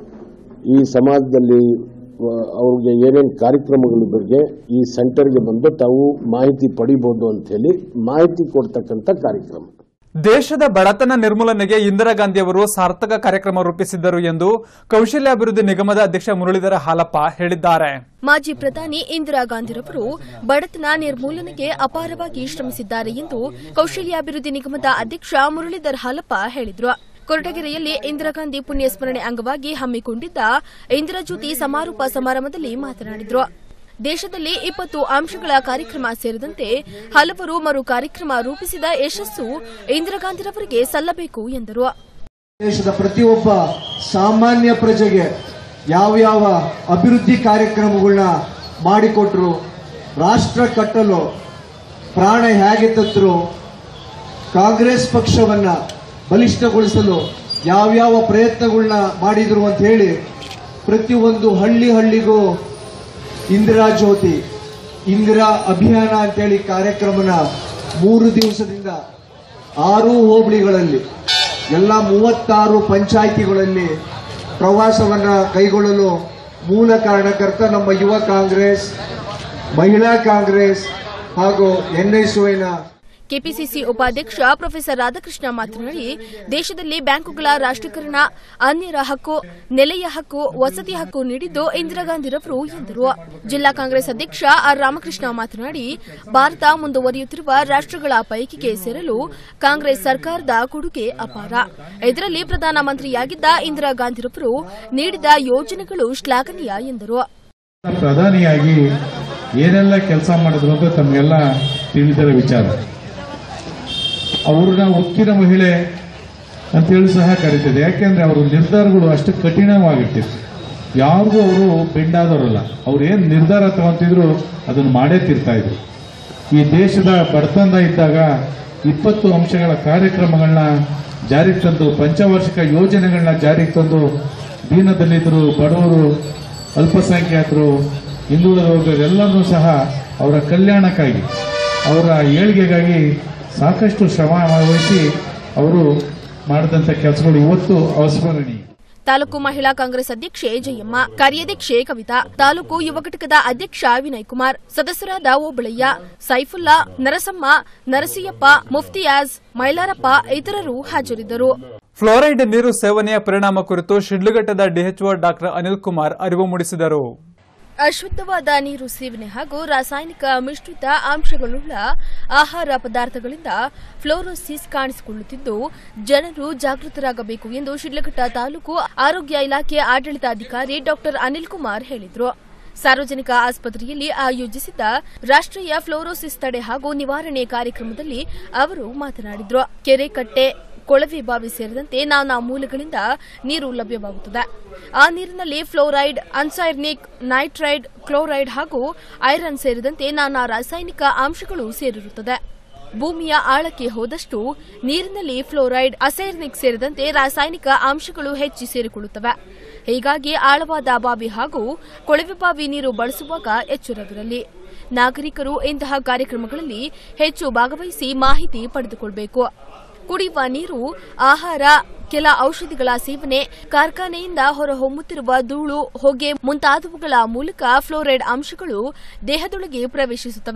ಈ ಸಮಾಜದಲ್ಲಿ ಆ, ಅವ್ರಿಗೆ ಏನೇನು ಕಾರ್ಯಕ್ರಮಗಳ ಬಗ್ಗೆ ಈ ಸೆಂಟರ್ಗೆ ಬಂದು ತಾವು ಮಾಹಿತಿ ಪಡಿಬೋದು ಅಂಥೇಳಿ ಮಾಹಿತಿ ಕೊಡ್ತಕ್ಕಂಥ ಕಾರ್ಯಕ್ರಮ ದೇಶದ ಬಡತನ ನಿರ್ಮೂಲನೆಗೆ ಇಂದಿರಾ ಗಾಂಧಿ ಅವರು ಸಾರ್ಥಕ ಕಾರ್ಯಕ್ರಮ ರೂಪಿಸಿದ್ದರು ಎಂದು ಕೌಶಲ್ಯಾಭಿವೃದ್ಧಿ ನಿಗಮದ ಅಧ್ಯಕ್ಷ ಮುರಳೀಧರ ಹಾಲಪ್ಪ ಹೇಳಿದ್ದಾರೆ ಮಾಜಿ ಪ್ರಧಾನಿ ಇಂದಿರಾ ಗಾಂಧಿರವರು ಬಡತನ ನಿರ್ಮೂಲನೆಗೆ ಅಪಾರವಾಗಿ ಶ್ರಮಿಸಿದ್ದಾರೆ ಎಂದು ಕೌಶಲ್ಯಾಭಿವೃದ್ಧಿ ನಿಗಮದ ಅಧ್ಯಕ್ಷ ಮುರಳೀಧರ್ ಹಾಲಪ್ಪ ಹೇಳಿದರು ಕೊರಟಗೆರೆಯಲ್ಲಿ ಇಂದಿರಾ ಗಾಂಧಿ ಪುಣ್ಯ ಸ್ಮರಣೆ ಅಂಗವಾಗಿ ಹಮ್ಮಿಕೊಂಡಿದ್ದ ಇಂದಿರಾ ಜ್ಯೋತಿ ಸಮಾರೋಪ ಸಮಾರಂಭದಲ್ಲಿ ಮಾತನಾಡಿದರು ದೇಶದಲ್ಲಿ ಇಪ್ಪತ್ತು ಅಂಶಗಳ ಕಾರ್ಯಕ್ರಮ ಸೇರಿದಂತೆ ಹಲವರು ಮರು ಕಾರ್ಯಕ್ರಮ ರೂಪಿಸಿದ ಯಶಸ್ಸು ಇಂದಿರಾ ಗಾಂಧಿರವರಿಗೆ ಸಲ್ಲಬೇಕು ಎಂದರು ದೇಶದ ಪ್ರತಿಯೊಬ್ಬ ಸಾಮಾನ್ಯ ಪ್ರಜೆಗೆ ಯಾವ ಯಾವ ಅಭಿವೃದ್ಧಿ ಕಾರ್ಯಕ್ರಮಗಳನ್ನ ಮಾಡಿಕೊಟ್ರು ರಾಷ್ಟ್ರ ಕಟ್ಟಲು ಪ್ರಾಣ ಹೇಗೆ ತತ್ತರು ಕಾಂಗ್ರೆಸ್ ಪಕ್ಷವನ್ನ ಬಲಿಷ್ಠಗೊಳಿಸಲು ಯಾವ್ಯಾವ ಪ್ರಯತ್ನಗಳನ್ನ ಮಾಡಿದ್ರು ಅಂತ ಹೇಳಿ ಪ್ರತಿಯೊಂದು ಹಳ್ಳಿ ಹಳ್ಳಿಗೂ ಇಂದಿರಾ ಜ್ಯೋತಿ ಇಂದಿರಾ ಅಭಿಯಾನ ಅಂತೇಳಿ ಕಾರ್ಯಕ್ರಮನ ಮೂರು ದಿವಸದಿಂದ ಆರು ಹೋಬಳಿಗಳಲ್ಲಿ ಎಲ್ಲ ಮೂವತ್ತಾರು ಪಂಚಾಯಿತಿಗಳಲ್ಲಿ ಪ್ರವಾಸವನ್ನ ಕೈಗೊಳ್ಳಲು ಮೂಲ ಕಾರಣಕರ್ತ ನಮ್ಮ ಯುವ ಕಾಂಗ್ರೆಸ್ ಮಹಿಳಾ ಕಾಂಗ್ರೆಸ್ ಹಾಗೂ ಎನ್ಎಸ್ಒನ ಕೆಪಿಸಿಸಿ ಉಪಾಧ್ಯಕ್ಷ ಪ್ರೊಫೆಸರ್ ರಾಧಾಕೃಷ್ಣ ಮಾತನಾಡಿ ದೇಶದಲ್ಲಿ ಬ್ಯಾಂಕುಗಳ ರಾಷ್ಟ್ರೀಕರಣ ಅನ್ಯರ ಹಕ್ಕು ನೆಲೆಯ ಹಕ್ಕು ವಸತಿ ಹಕ್ಕು ನೀಡಿದ್ದು ಇಂದಿರಾ ಗಾಂಧಿರವರು ಎಂದರು ಜಿಲ್ಲಾ ಕಾಂಗ್ರೆಸ್ ಅಧ್ಯಕ್ಷ ಆರ್ ರಾಮಕೃಷ್ಣ ಮಾತನಾಡಿ ಭಾರತ ಮುಂದುವರಿಯುತ್ತಿರುವ ರಾಷ್ಟ್ರಗಳ ಪೈಕಿಗೆ ಸೇರಲು ಕಾಂಗ್ರೆಸ್ ಸರ್ಕಾರದ ಕೊಡುಗೆ ಅಪಾರ ಇದರಲ್ಲಿ ಪ್ರಧಾನಮಂತ್ರಿಯಾಗಿದ್ದ ಇಂದಿರಾ ಗಾಂಧಿರವರು ನೀಡಿದ ಯೋಜನೆಗಳು ಶ್ಲಾಘನೀಯ ಎಂದರು ಪ್ರಧಾನಿಯಾಗಿ ಏನೆಲ್ಲ ಕೆಲಸ ಮಾಡಿದ್ರು ಅಂತ ತಮಗೆಲ್ಲ ತಿಳಿದಿರೋ ವಿಚಾರ ಅವ್ರನ್ನ ಉಕ್ಕಿನ ಮಹಿಳೆ ಅಂತೇಳಿ ಸಹ ಕರೀತಿದೆ ಯಾಕೆಂದ್ರೆ ಅವರ ನಿರ್ಧಾರಗಳು ಅಷ್ಟು ಕಠಿಣವಾಗಿರ್ತಿತ್ತು ಯಾರಿಗೂ ಅವರು ಬೆಂಡಾದವರಲ್ಲ ಅವ್ರು ಏನ್ ನಿರ್ಧಾರ ತಗೊಂತಿದ್ರು ಅದನ್ನು ಮಾಡೇ ತೀರ್ತಾ ಇದ್ರು ಈ ದೇಶದ ಬಡತನ ಇದ್ದಾಗ ಇಪ್ಪತ್ತು ಅಂಶಗಳ ಕಾರ್ಯಕ್ರಮಗಳನ್ನ ಜಾರಿಗೆ ತಂದು ಪಂಚವಾರ್ಷಿಕ ಯೋಜನೆಗಳನ್ನ ಜಾರಿಗೆ ತಂದು ದೀನದಲ್ಲಿದ್ದರು ಬಡವರು ಅಲ್ಪಸಂಖ್ಯಾತರು ಹಿಂದುಳಿದ ವರ್ಗರೆಲ್ಲರೂ ಸಹ ಅವರ ಕಲ್ಯಾಣಕ್ಕಾಗಿ ಅವರ ಏಳಿಗೆಗಾಗಿ ಸಾಕಷ್ಟು ಶ್ರಮ ವಹಿಸಿ ಅವರು ಮಾಡಿದಂಥ ಕೆಲಸಗಳು ಇವತ್ತು ಅವಿಸ್ಮರಣೀಯ ತಾಲೂಕು ಮಹಿಳಾ ಕಾಂಗ್ರೆಸ್ ಅಧ್ಯಕ್ಷೆ ಜಯಮ್ಮ ಕಾರ್ಯಾಧ್ಯಕ್ಷೆ ಕವಿತಾ ತಾಲೂಕು ಯುವ ಘಟಕದ ಅಧ್ಯಕ್ಷ ವಿನಯ್ ಕುಮಾರ್ ಸದಸ್ಯರಾದ ಓಬಳಯ್ಯ ಸೈಫುಲ್ಲಾ ನರಸಮ್ಮ ನರಸಿಯಪ್ಪ ಮುಫ್ತಿಯಾಜ್ ಮೈಲಾರಪ್ಪ ಇತರರು ಹಾಜರಿದ್ದರು ಫ್ಲೋರೈಡ್ ನೀರು ಸೇವನೆಯ ಪರಿಣಾಮ ಕುರಿತು ಶಿಡ್ಲಘಟ್ಟದ ಡಿಎಚ್ಒ ಡಾಕ್ಟರ್ ಅನಿಲ್ ಕುಮಾರ್ ಅರಿವು ಮೂಡಿಸಿದರು ಅಶುದ್ಧವಾದ ನೀರು ಸೇವನೆ ಹಾಗೂ ರಾಸಾಯನಿಕ ಮಿಶ್ರಿತ ಅಂಶಗಳುಳ್ಳ ಆಹಾರ ಪದಾರ್ಥಗಳಿಂದ ಫ್ಲೋರೋಸಿಸ್ ಕಾಣಿಸಿಕೊಳ್ಳುತ್ತಿದ್ದು ಜನರು ಜಾಗೃತರಾಗಬೇಕು ಎಂದು ಶಿಡ್ಲಘಟ್ಟ ತಾಲೂಕು ಆರೋಗ್ಯ ಇಲಾಖೆ ಆಡಳಿತಾಧಿಕಾರಿ ಡಾಕ್ಟರ್ ಅನಿಲ್ ಕುಮಾರ್ ಹೇಳಿದರು ಸಾರ್ವಜನಿಕ ಆಸ್ಪತ್ರೆಯಲ್ಲಿ ಆಯೋಜಿಸಿದ್ದ ರಾಷ್ಟ್ರೀಯ ಫ್ಲೋರೋಸಿಸ್ ತಡೆ ಹಾಗೂ ನಿವಾರಣೆ ಕಾರ್ಯಕ್ರಮದಲ್ಲಿ ಅವರು ಮಾತನಾಡಿದರು ಕೆರೆ ಕಟ್ಟೆ ಕೊಳವೆ ಬಾವಿ ಸೇರಿದಂತೆ ನಾನಾ ಮೂಲಗಳಿಂದ ನೀರು ಲಭ್ಯವಾಗುತ್ತದೆ ಆ ನೀರಿನಲ್ಲಿ ಫ್ಲೋರೈಡ್ ಅನ್ಸೈರ್ನಿಕ್ ನೈಟ್ರೈಡ್ ಕ್ಲೋರೈಡ್ ಹಾಗೂ ಐರನ್ ಸೇರಿದಂತೆ ನಾನಾ ರಾಸಾಯನಿಕ ಅಂಶಗಳು ಸೇರಿರುತ್ತದೆ ಭೂಮಿಯ ಆಳಕ್ಕೆ ಹೋದಷ್ಟು ನೀರಿನಲ್ಲಿ ಫ್ಲೋರೈಡ್ ಅಸೈರ್ನಿಕ್ ಸೇರಿದಂತೆ ರಾಸಾಯನಿಕ ಅಂಶಗಳು ಹೆಚ್ಚಿ ಸೇರಿಕೊಳ್ಳುತ್ತವೆ ಹೀಗಾಗಿ ಆಳವಾದ ಬಾವಿ ಹಾಗೂ ಕೊಳವೆ ಬಾವಿ ನೀರು ಬಳಸುವಾಗ ಎಚ್ಚರವಿರಲಿ ನಾಗರಿಕರು ಇಂತಹ ಕಾರ್ಯಕ್ರಮಗಳಲ್ಲಿ ಹೆಚ್ಚು ಭಾಗವಹಿಸಿ ಮಾಹಿತಿ ಪಡೆದುಕೊಳ್ಳಬೇಕು ಕುಡಿಯುವ ನೀರು ಆಹಾರ ಕೆಲ ಔಷಧಿಗಳ ಸೇವನೆ ಕಾರ್ಖಾನೆಯಿಂದ ಹೊರಹೊಮ್ಮುತ್ತಿರುವ ಧೂಳು ಹೊಗೆ ಮುಂತಾದವುಗಳ ಮೂಲಕ ಫ್ಲೋರೈಡ್ ಅಂಶಗಳು ದೇಹದೊಳಗೆ ಪ್ರವೇಶಿಸುತ್ತವೆ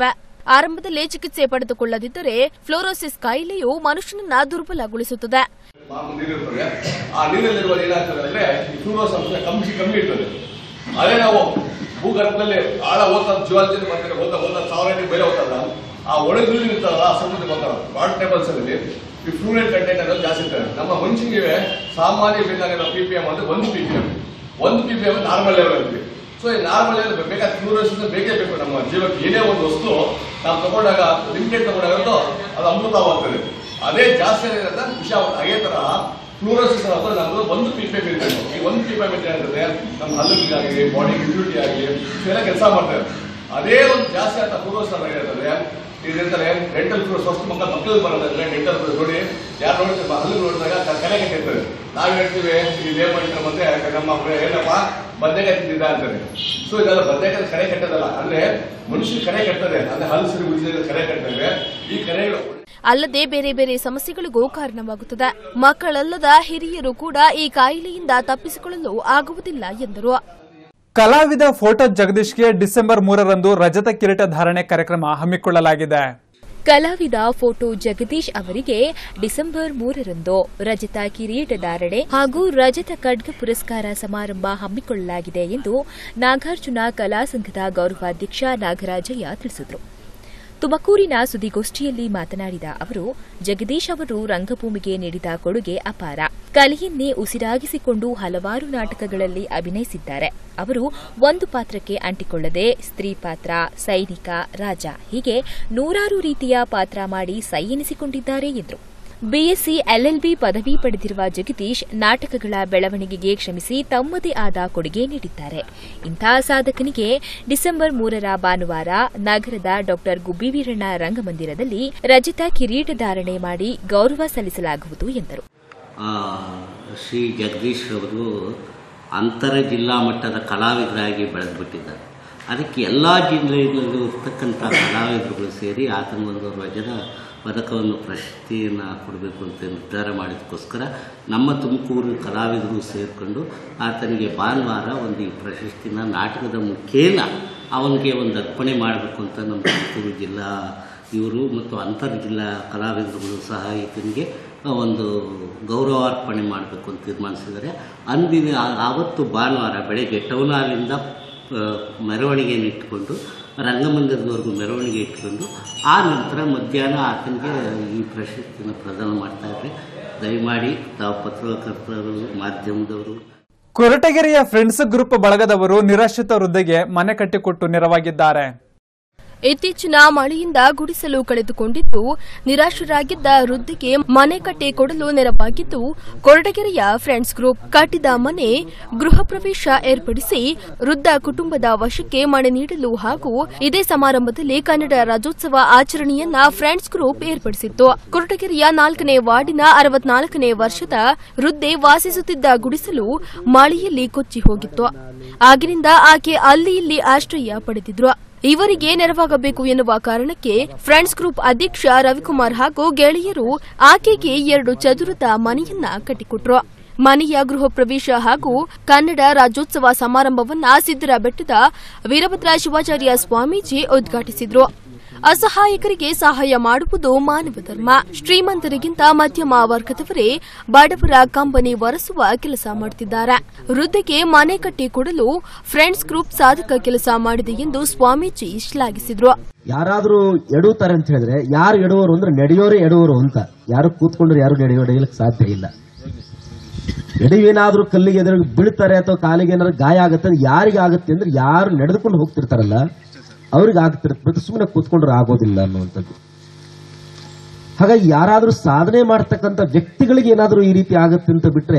ಆರಂಭದಲ್ಲೇ ಚಿಕಿತ್ಸೆ ಪಡೆದುಕೊಳ್ಳದಿದ್ದರೆ ಫ್ಲೋರೋಸಿಸ್ ಕಾಯಿಲೆಯು ಮನುಷ್ಯನನ್ನ ದುರ್ಬಲಗೊಳಿಸುತ್ತದೆ ಮಾಮೂಲು ನೀರಿರ್ತದೆ ಆ ನೀರಲ್ಲಿರುವ ಏನಾಗ್ತದೆ ಅಂದ್ರೆ ಈ ಫ್ಲೂರೋಸ್ ಅಂಶ ಕಮ್ಮಿ ಕಮ್ಮಿ ಇರ್ತದೆ ಅದೇ ನಾವು ಭೂಗರ್ಭದಲ್ಲಿ ಆಳ ಹೋದ ಜುವಾಲಜಿ ಮತ್ತೆ ಹೋದ ಹೋದ ಸಾವಿರ ಅಡಿ ಬೆಲೆ ಹೋಗ್ತದ ಆ ಒಳಗೆ ಇರ್ತದಲ್ಲ ಆ ಸಮುದ್ರ ಬರ್ತಾರ ವಾಟರ್ ಟೇಬಲ್ಸ್ ಅಲ್ಲಿ ಈ ಫ್ಲೂರೈಡ್ ಕಂಟೆಂಟ್ ಅನ್ನೋದು ಜಾಸ್ತಿ ಇರ್ತದೆ ನಮ್ಮ ಮನುಷ್ಯನಿಗೆ ಸಾಮಾನ್ಯ ಬೇಕಾಗಿರೋ ಪಿ ಪಿ ಎಂ ಅಂದ್ರೆ ಒಂದು ಪಿ ಪಿ ಎಂ ಒಂದು P P M normal level ಅಂತೀವಿ ಸೊ ಈ ನಾರ್ಮಲ್ ಲೆವೆಲ್ ಬೇಕಾದ ಫ್ಲೂರೋಸ್ ಬೇಕೇ ಬೇಕು ನಮ್ಮ ಜೀವಕ್ಕೆ ಏನೇ ಒಂದು ವಸ್ತು ನಾವು ತಗೊಂಡಾಗ ಲಿಮಿಟೆಡ್ ತಗೊಂಡಾಗ ಅದು ಅಮೃತವಾಗ್ತದೆ ಅದೇ ಜಾಸ್ತಿ ಆಗಿರೋದ್ರಿಂದ ವಿಷ ಆಗುತ್ತೆ. ಅದೇ ತರ ಫ್ಲೂರೋಸಿಸ್ ಅಂದ್ರೆ ನಮ್ದು ಒಂದು ಪಿ ಪಿ ಇರ್ತದೆ ಈ ಒಂದು ಪಿ ಪಿ ಏನಿರ್ತದೆ ನಮ್ಮ ಹಲ್ಲಿಗಾಗಲಿ ಬಾಡಿ ಇಮ್ಯುನಿಟಿ ಆಗಲಿ ಇವೆಲ್ಲ ಕೆಲಸ ಮಾಡ್ತಾರೆ ಅದೇ ಒಂದು ಜಾಸ್ತಿ ಆಗ್ತಾ ಫ್ಲೂರೋಸಿಸ್ ಏನಿರ್ತದೆ ಇದಿರ್ತಾರೆ ಡೆಂಟಲ್ ಫ್ಲೂರೋಸ್ ಫಸ್ಟ್ ಮಕ್ಕಳ ಮಕ್ಕಳು ಬರೋದಂದ್ರೆ ಡೆಂಟಲ್ ಫ್ಲೂರೋಸ್ ನೋಡಿ ಯಾರು ನೋಡ್ತೀವಿ ಹಲ್ಲು ನೋಡಿದಾಗ ಕ- ಕರೆ ಕಟ್ಟಿರ್ತದೆ ನಾವು ಹೇಳ್ತೀವಿ ಈ ಏನ್ ಮಾಡ್ತಾರೆ ಮತ್ತೆ ನಮ್ಮ ಮಕ್ಳು ಏನಪ್ಪ ಬದನೆಕಾಯಿ ತಿಂದಿದ್ದ ಅಂತಾರೆ ಸೊ ಇದೆಲ್ಲ ಬದನೆಕಾಯಿ ಕರೆ ಕಟ್ಟದಲ್ಲ ಅಂದ್ರೆ ಮನುಷ್ಯ ಕರೆ ಕಟ್ಟದೆ ಅಂದ್ರೆ ಹಲ್ಲು ಸರಿ ಉಳಿದ ಕರೆ ಕಟ್ಟದೆ ಈ ಕರೆಗಳು ಅಲ್ಲದೆ ಬೇರೆ ಬೇರೆ ಸಮಸ್ಯೆಗಳಿಗೂ ಕಾರಣವಾಗುತ್ತದೆ ಮಕ್ಕಳಲ್ಲದ ಹಿರಿಯರು ಕೂಡ ಈ ಕಾಯಿಲೆಯಿಂದ ತಪ್ಪಿಸಿಕೊಳ್ಳಲು ಆಗುವುದಿಲ್ಲ ಎಂದರು ಕಲಾವಿದ ಫೋಟೋ ಜಗದೀಶ್ಗೆ ಡಿಸೆಂಬರ್ ಮೂರರಂದು ರಜತ ಕಿರೀಟ ಧಾರಣೆ ಕಾರ್ಯಕ್ರಮ ಹಮ್ಮಿಕೊಳ್ಳಲಾಗಿದೆ ಕಲಾವಿದ ಫೋಟೋ ಜಗದೀಶ್ ಅವರಿಗೆ ಡಿಸೆಂಬರ್ ಮೂರರಂದು ರಜತ ಕಿರೀಟ ಧಾರಣೆ ಹಾಗೂ ರಜತ ಖಡ್ಗ ಪುರಸ್ಕಾರ ಸಮಾರಂಭ ಹಮ್ಮಿಕೊಳ್ಳಲಾಗಿದೆ ಎಂದು ನಾಗಾರ್ಜುನ ಕಲಾ ಸಂಘದ ಗೌರವಾಧ್ಯಕ್ಷ ನಾಗರಾಜಯ್ಯ ತಿಳಿಸಿದರು ತುಮಕೂರಿನ ಸುದ್ದಿಗೋಷ್ಠಿಯಲ್ಲಿ ಮಾತನಾಡಿದ ಅವರು ಜಗದೀಶ್ ಅವರು ರಂಗಭೂಮಿಗೆ ನೀಡಿದ ಕೊಡುಗೆ ಅಪಾರ ಕಲೆಯನ್ನೇ ಉಸಿರಾಗಿಸಿಕೊಂಡು ಹಲವಾರು ನಾಟಕಗಳಲ್ಲಿ ಅಭಿನಯಿಸಿದ್ದಾರೆ ಅವರು ಒಂದು ಪಾತ್ರಕ್ಕೆ ಅಂಟಿಕೊಳ್ಳದೆ ಸ್ತ್ರೀ ಪಾತ್ರ ಸೈನಿಕ ರಾಜ ಹೀಗೆ ನೂರಾರು ರೀತಿಯ ಪಾತ್ರ ಮಾಡಿ ಸೈ ಎನಿಸಿಕೊಂಡಿದ್ದಾರೆ ಎಂದರು ಬಿಎಸ್ಸಿ ಎಲ್ಎಲ್ಬಿ ಪದವಿ ಪಡೆದಿರುವ ಜಗದೀಶ್ ನಾಟಕಗಳ ಬೆಳವಣಿಗೆಗೆ ಶ್ರಮಿಸಿ ತಮ್ಮದೇ ಆದ ಕೊಡುಗೆ ನೀಡಿದ್ದಾರೆ ಇಂಥ ಸಾಧಕನಿಗೆ ಡಿಸೆಂಬರ್ ಮೂರರ ಭಾನುವಾರ ನಗರದ ಡಾ ಗುಬ್ಬಿವೀರಣ್ಣ ರಂಗಮಂದಿರದಲ್ಲಿ ರಜತ ಕಿರೀಟ ಧಾರಣೆ ಮಾಡಿ ಗೌರವ ಸಲ್ಲಿಸಲಾಗುವುದು ಎಂದರು ಆ, ಶ್ರೀ ಜಗದೀಶ್ ಅವರು ಅಂತರ ಜಿಲ್ಲಾ ಮಟ್ಟದ ಕಲಾವಿದರಾಗಿ ಬೆಳೆದುಬಿಟ್ಟಿದ್ದಾರೆ ಅದಕ್ಕೆ ಎಲ್ಲ ಜಿಲ್ಲೆಗಳಲ್ಲೂ ಇರ್ತಕ್ಕಂಥ ಕಲಾವಿದರುಗಳು ಸೇರಿ ಆತನಿಗೊಂದು ರಜದ ಪದಕವನ್ನು ಪ್ರಶಸ್ತಿಯನ್ನು ಕೊಡಬೇಕು ಅಂತ ನಿರ್ಧಾರ ಮಾಡಿದಕ್ಕೋಸ್ಕರ ನಮ್ಮ ತುಮಕೂರು ಕಲಾವಿದರು ಸೇರಿಕೊಂಡು ಆತನಿಗೆ ಭಾನುವಾರ ಒಂದು ಈ ಪ್ರಶಸ್ತಿನ ನಾಟಕದ ಮುಖೇನ ಅವನಿಗೆ ಒಂದು ಅರ್ಪಣೆ ಮಾಡಬೇಕು ಅಂತ ನಮ್ಮ ತುಮಕೂರು ಜಿಲ್ಲಾ ಇವರು ಮತ್ತು ಅಂತರ್ ಜಿಲ್ಲಾ ಕಲಾವಿದರುಗಳು ಸಹ ಈತನಿಗೆ ಒಂದು ಗೌರವಾರ್ಪಣೆ ಮಾಡಬೇಕು ಅಂತ ತೀರ್ಮಾನಿಸಿದ್ದಾರೆ ಅಂದಿನ ಆ- ಆವತ್ತು ಭಾನುವಾರ ಬೆಳಗ್ಗೆ ಟೌನ್ ಹಾಲಿಂದ ಆ, ಮೆರವಣಿಗೆಯನ್ನು ಇಟ್ಕೊಂಡು ರಂಗಮಂದಿರದವರೆಗೂ ಮೆರವಣಿಗೆ ಇಟ್ಕೊಂಡು ಆ ನಂತರ ಮಧ್ಯಾಹ್ನ ಆತನಿಗೆ ಈ ಪ್ರಶಸ್ತಿನ ಪ್ರದಾನ ಮಾಡ್ತಾ ಇದ್ದಾರೆ ದಯಮಾಡಿ ತಾವು ಪತ್ರಕರ್ತರು ಮಾಧ್ಯಮದವರು ಕೊರಟಗೆರೆಯ ಫ್ರೆಂಡ್ಸ್ ಗ್ರೂಪ್ ಬಳಗದವರು ನಿರಾಶ್ರಿತ ವೃದ್ಧೆಗೆ ಮನೆ ಕಟ್ಟಿಕೊಟ್ಟು ನೆರವಾಗಿದ್ದಾರೆ ಇತ್ತೀಚಿನ ಮಳೆಯಿಂದ ಗುಡಿಸಲು ಕಳೆದುಕೊಂಡಿದ್ದು ನಿರಾಶರಾಗಿದ್ದ ವೃದ್ಧಿಗೆ ಮನೆ ಕಟ್ಟಿ ಕೊಡಲು ನೆರವಾಗಿದ್ದು ಕೊರಟಗೆರೆಯ ಫ್ರೆಂಡ್ಸ್ ಗ್ರೂಪ್ ಕಟ್ಟಿದ ಮನೆ ಗೃಹ ಪ್ರವೇಶ ಏರ್ಪಡಿಸಿ ವೃದ್ಧ ಕುಟುಂಬದ ವಶಕ್ಕೆ ಮನೆ ನೀಡಲು ಹಾಗೂ ಇದೇ ಸಮಾರಂಭದಲ್ಲಿ ಕನ್ನಡ ರಾಜ್ಯೋತ್ಸವ ಆಚರಣೆಯನ್ನ ಫ್ರೆಂಡ್ಸ್ ಗ್ರೂಪ್ ಏರ್ಪಡಿಸಿತ್ತು ಕೊರಟಗೆರೆಯ ನಾಲ್ಕನೇ ವಾರ್ಡಿನ ಅರವತ್ನಾಲ್ಕನೇ ವರ್ಷದ ವೃದ್ಧೆ ವಾಸಿಸುತ್ತಿದ್ದ ಗುಡಿಸಲು ಮಳೆಯಲ್ಲಿ ಕೊಚ್ಚಿ ಹೋಗಿತ್ತು ಆಗಿನಿಂದ ಆಕೆ ಅಲ್ಲಿ ಇಲ್ಲಿ ಆಶ್ರಯ ಪಡೆದಿದ್ರು ಇವರಿಗೆ ನೆರವಾಗಬೇಕು ಎನ್ನುವ ಕಾರಣಕ್ಕೆ ಫ್ರೆಂಡ್ಸ್ ಗ್ರೂಪ್ ಅಧ್ಯಕ್ಷ ರವಿಕುಮಾರ್ ಹಾಗೂ ಗೆಳೆಯರು ಆಕೆಗೆ ಎರಡು ಚದುರದ ಮನೆಯನ್ನ ಕಟ್ಟಿಕೊಟ್ರು ಮನೆಯ ಗೃಹ ಪ್ರವೇಶ ಹಾಗೂ ಕನ್ನಡ ರಾಜ್ಯೋತ್ಸವ ಸಮಾರಂಭವನ್ನ ಸಿದ್ದರ ಬೆಟ್ಟದ ವೀರಭದ್ರ ಶಿವಾಚಾರ್ಯ ಸ್ವಾಮೀಜಿ ಉದ್ಘಾಟಿಸಿದ್ರು ಅಸಹಾಯಕರಿಗೆ ಸಹಾಯ ಮಾಡುವುದು ಮಾನವ ಧರ್ಮ ಶ್ರೀಮಂತರಿಗಿಂತ ಮಧ್ಯಮ ವರ್ಗದವರೇ ಬಡವರ ಕಂಬನಿ ಒರೆಸುವ ಕೆಲಸ ಮಾಡುತ್ತಿದ್ದಾರೆ ವೃದ್ಧಿಗೆ ಮನೆ ಕಟ್ಟಿ ಕೊಡಲು ಫ್ರೆಂಡ್ಸ್ ಗ್ರೂಪ್ ಸಾಧಕ ಕೆಲಸ ಮಾಡಿದೆ ಎಂದು ಸ್ವಾಮೀಜಿ ಶ್ಲಾಘಿಸಿದ್ರು ಯಾರಾದ್ರೂ ಎಡುತ್ತಾರೆ ಅಂತ ಹೇಳಿದ್ರೆ ಯಾರು ಎಡುವರು ಅಂದ್ರೆ ನಡೆಯೋರೇ ಎಡುವರು ಅಂತ ಯಾರು ಕೂತ್ಕೊಂಡ್ರೆ ಯಾರು ನಡೆಯೋ ನಡೆಯಲಿಕ್ಕೆ ಸಾಧ್ಯ ಇಲ್ಲ ಎಡವೇನಾದ್ರೂ ಕಲ್ಲಿಗೆ ಎದುರು ಬೀಳ್ತಾರೆ ಅಥವಾ ಕಾಲಿಗೆ ಏನಾದ್ರು ಗಾಯ ಆಗುತ್ತೆ ಅಂದ್ರೆ ಯಾರಿಗೆ ಆಗುತ್ತೆ ಅಂದ್ರೆ ಯಾರು ನಡೆದುಕೊಂಡು ಹೋಗ್ತಿರ್ತಾರಲ್ಲ ಅವ್ರಿಗೆ ಆಗ್ತಿರುತ್ತೆ ಸುಮ್ಮನೆ ಕೂತ್ಕೊಂಡ್ರೆ ಆಗೋದಿಲ್ಲ ಅನ್ನುವಂಥದ್ದು ಹಾಗಾಗಿ ಯಾರಾದ್ರೂ ಸಾಧನೆ ಮಾಡ್ತಕ್ಕಂಥ ವ್ಯಕ್ತಿಗಳಿಗೆ ಏನಾದ್ರೂ ಈ ರೀತಿ ಆಗುತ್ತೆ ಅಂತ ಬಿಟ್ರೆ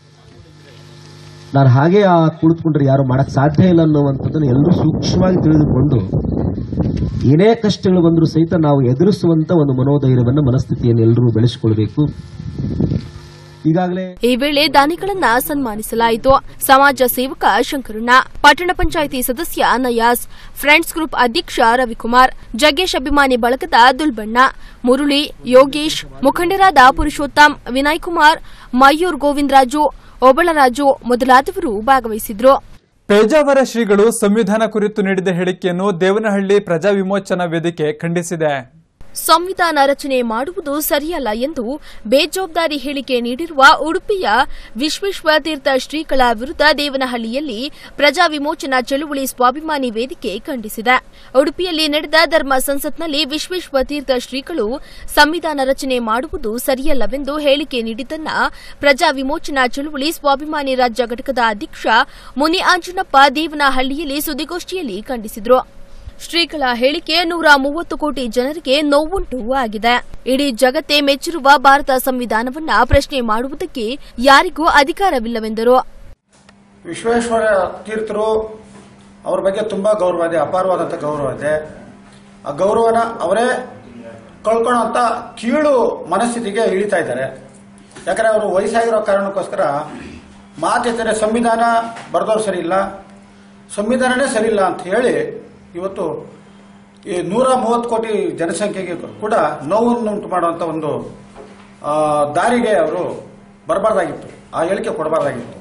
ನಾನು ಹಾಗೆ ಆ ಕುಳಿತುಕೊಂಡ್ರೆ ಯಾರು ಮಾಡಕ್ ಸಾಧ್ಯ ಇಲ್ಲ ಅನ್ನುವಂಥದ್ದನ್ನು ಎಲ್ಲರೂ ಸೂಕ್ಷ್ಮವಾಗಿ ತಿಳಿದುಕೊಂಡು ಏನೇ ಕಷ್ಟಗಳು ಬಂದರೂ ಸಹಿತ ನಾವು ಎದುರಿಸುವಂತ ಒಂದು ಮನೋಧೈರ್ಯವನ್ನು ಮನಸ್ಥಿತಿಯನ್ನು ಎಲ್ಲರೂ ಬೆಳೆಸಿಕೊಳ್ಬೇಕು ಈಗಾಗಲೇ ಈ ವೇಳೆ ದಾನಿಗಳನ್ನ ಸನ್ಮಾನಿಸಲಾಯಿತು ಸಮಾಜ ಸೇವಕ ಶಂಕರಣ್ಣ ಪಟ್ಟಣ ಪಂಚಾಯಿತಿ ಸದಸ್ಯ ನಯಾಸ್ ಫ್ರೆಂಡ್ಸ್ ಗ್ರೂಪ್ ಅಧ್ಯಕ್ಷ ರವಿಕುಮಾರ್ ಜಗ್ಗೇಶ್ ಅಭಿಮಾನಿ ಬಳಗದ ದುಲ್ಬಣ್ಣ ಮುರುಳಿ ಯೋಗೇಶ್ ಮುಖಂಡರಾದ ಪುರುಷೋತ್ತಮ್ ವಿನಯ್ ಕುಮಾರ್ ಮಯೂರ್ ಗೋವಿಂದರಾಜು ಓಬಳರಾಜು ಮೊದಲಾದವರು ಭಾಗವಹಿಸಿದ್ರು ಪೇಜಾವರ ಶ್ರೀಗಳು ಸಂವಿಧಾನ ಕುರಿತು ನೀಡಿದ ಹೇಳಿಕೆಯನ್ನು ದೇವನಹಳ್ಳಿ ಪ್ರಜಾ ವಿಮೋಚನಾ ವೇದಿಕೆ ಖಂಡಿಸಿದೆ ಸಂವಿಧಾನ ರಚನೆ ಮಾಡುವುದು ಸರಿಯಲ್ಲ ಎಂದು ಬೇಜವಾಬ್ದಾರಿ ಹೇಳಿಕೆ ನೀಡಿರುವ ಉಡುಪಿಯ ವಿಶ್ವೇಶ್ವರ ತೀರ್ಥ ಶ್ರೀಗಳ ವಿರುದ್ಧ ದೇವನಹಳ್ಳಿಯಲ್ಲಿ ಪ್ರಜಾ ವಿಮೋಚನಾ ಚಳುವಳಿ ಸ್ವಾಭಿಮಾನಿ ವೇದಿಕೆ ಖಂಡಿಸಿದೆ ಉಡುಪಿಯಲ್ಲಿ ನಡೆದ ಧರ್ಮ ಸಂಸತ್ನಲ್ಲಿ ವಿಶ್ವೇಶ್ವರ ತೀರ್ಥ ಶ್ರೀಗಳು ಸಂವಿಧಾನ ರಚನೆ ಮಾಡುವುದು ಸರಿಯಲ್ಲವೆಂದು ಹೇಳಿಕೆ ನೀಡಿದ್ದನ್ನ ಪ್ರಜಾ ವಿಮೋಚನಾ ಚಳುವಳಿ ಸ್ವಾಭಿಮಾನಿ ರಾಜ್ಯ ಘಟಕದ ಅಧ್ಯಕ್ಷ ಮುನಿ ಆಂಜನಪ್ಪ ದೇವನಹಳ್ಳಿಯಲ್ಲಿ ಸುದ್ದಿಗೋಷ್ಠಿಯಲ್ಲಿ ಖಂಡಿಸಿದರು ಶ್ರೀಗಳ ಹೇಳಿಕೆ ನೂರ ಮೂವತ್ತು ಕೋಟಿ ಜನರಿಗೆ ನೋವುಂಟು ಆಗಿದೆ ಇಡೀ ಜಗತ್ತೇ ಮೆಚ್ಚಿರುವ ಭಾರತ ಸಂವಿಧಾನವನ್ನ ಪ್ರಶ್ನೆ ಮಾಡುವುದಕ್ಕೆ ಯಾರಿಗೂ ಅಧಿಕಾರವಿಲ್ಲವೆಂದರು ವಿಶ್ವೇಶ್ವರ ತೀರ್ಥರು ಅವ್ರ ಬಗ್ಗೆ ತುಂಬಾ ಗೌರವ ಇದೆ ಅಪಾರವಾದಂಥ ಗೌರವ ಇದೆ ಆ ಗೌರವನ ಅವರೇ ಕಳ್ಕೊಳ್ಳೋಂಥ ಕೀಳು ಮನಸ್ಥಿತಿಗೆ ಇಳಿತಾ ಇದ್ದಾರೆ ಯಾಕಂದ್ರೆ ಅವರು ವಯಸ್ಸಾಗಿರೋ ಕಾರಣಕ್ಕೋಸ್ಕರ ಮಾತಿದ್ದಾರೆ ಸಂವಿಧಾನ ಬರೆದವ್ರು ಸರಿ ಇಲ್ಲ ಸಂವಿಧಾನನೇ ಸರಿ ಇಲ್ಲ ಅಂತ ಹೇಳಿ ಇವತ್ತು ಈ ನೂರ ಮೂವತ್ತು ಕೋಟಿ ಜನಸಂಖ್ಯೆಗೆ ಕೂಡ ನೋವನ್ನು ಉಂಟು ಮಾಡುವಂಥ ಒಂದು ಆ, ದಾರಿಗೆ ಅವರು ಬರಬಾರ್ದಾಗಿತ್ತು ಆ ಹೇಳಿಕೆ ಕೊಡಬಾರ್ದಾಗಿತ್ತು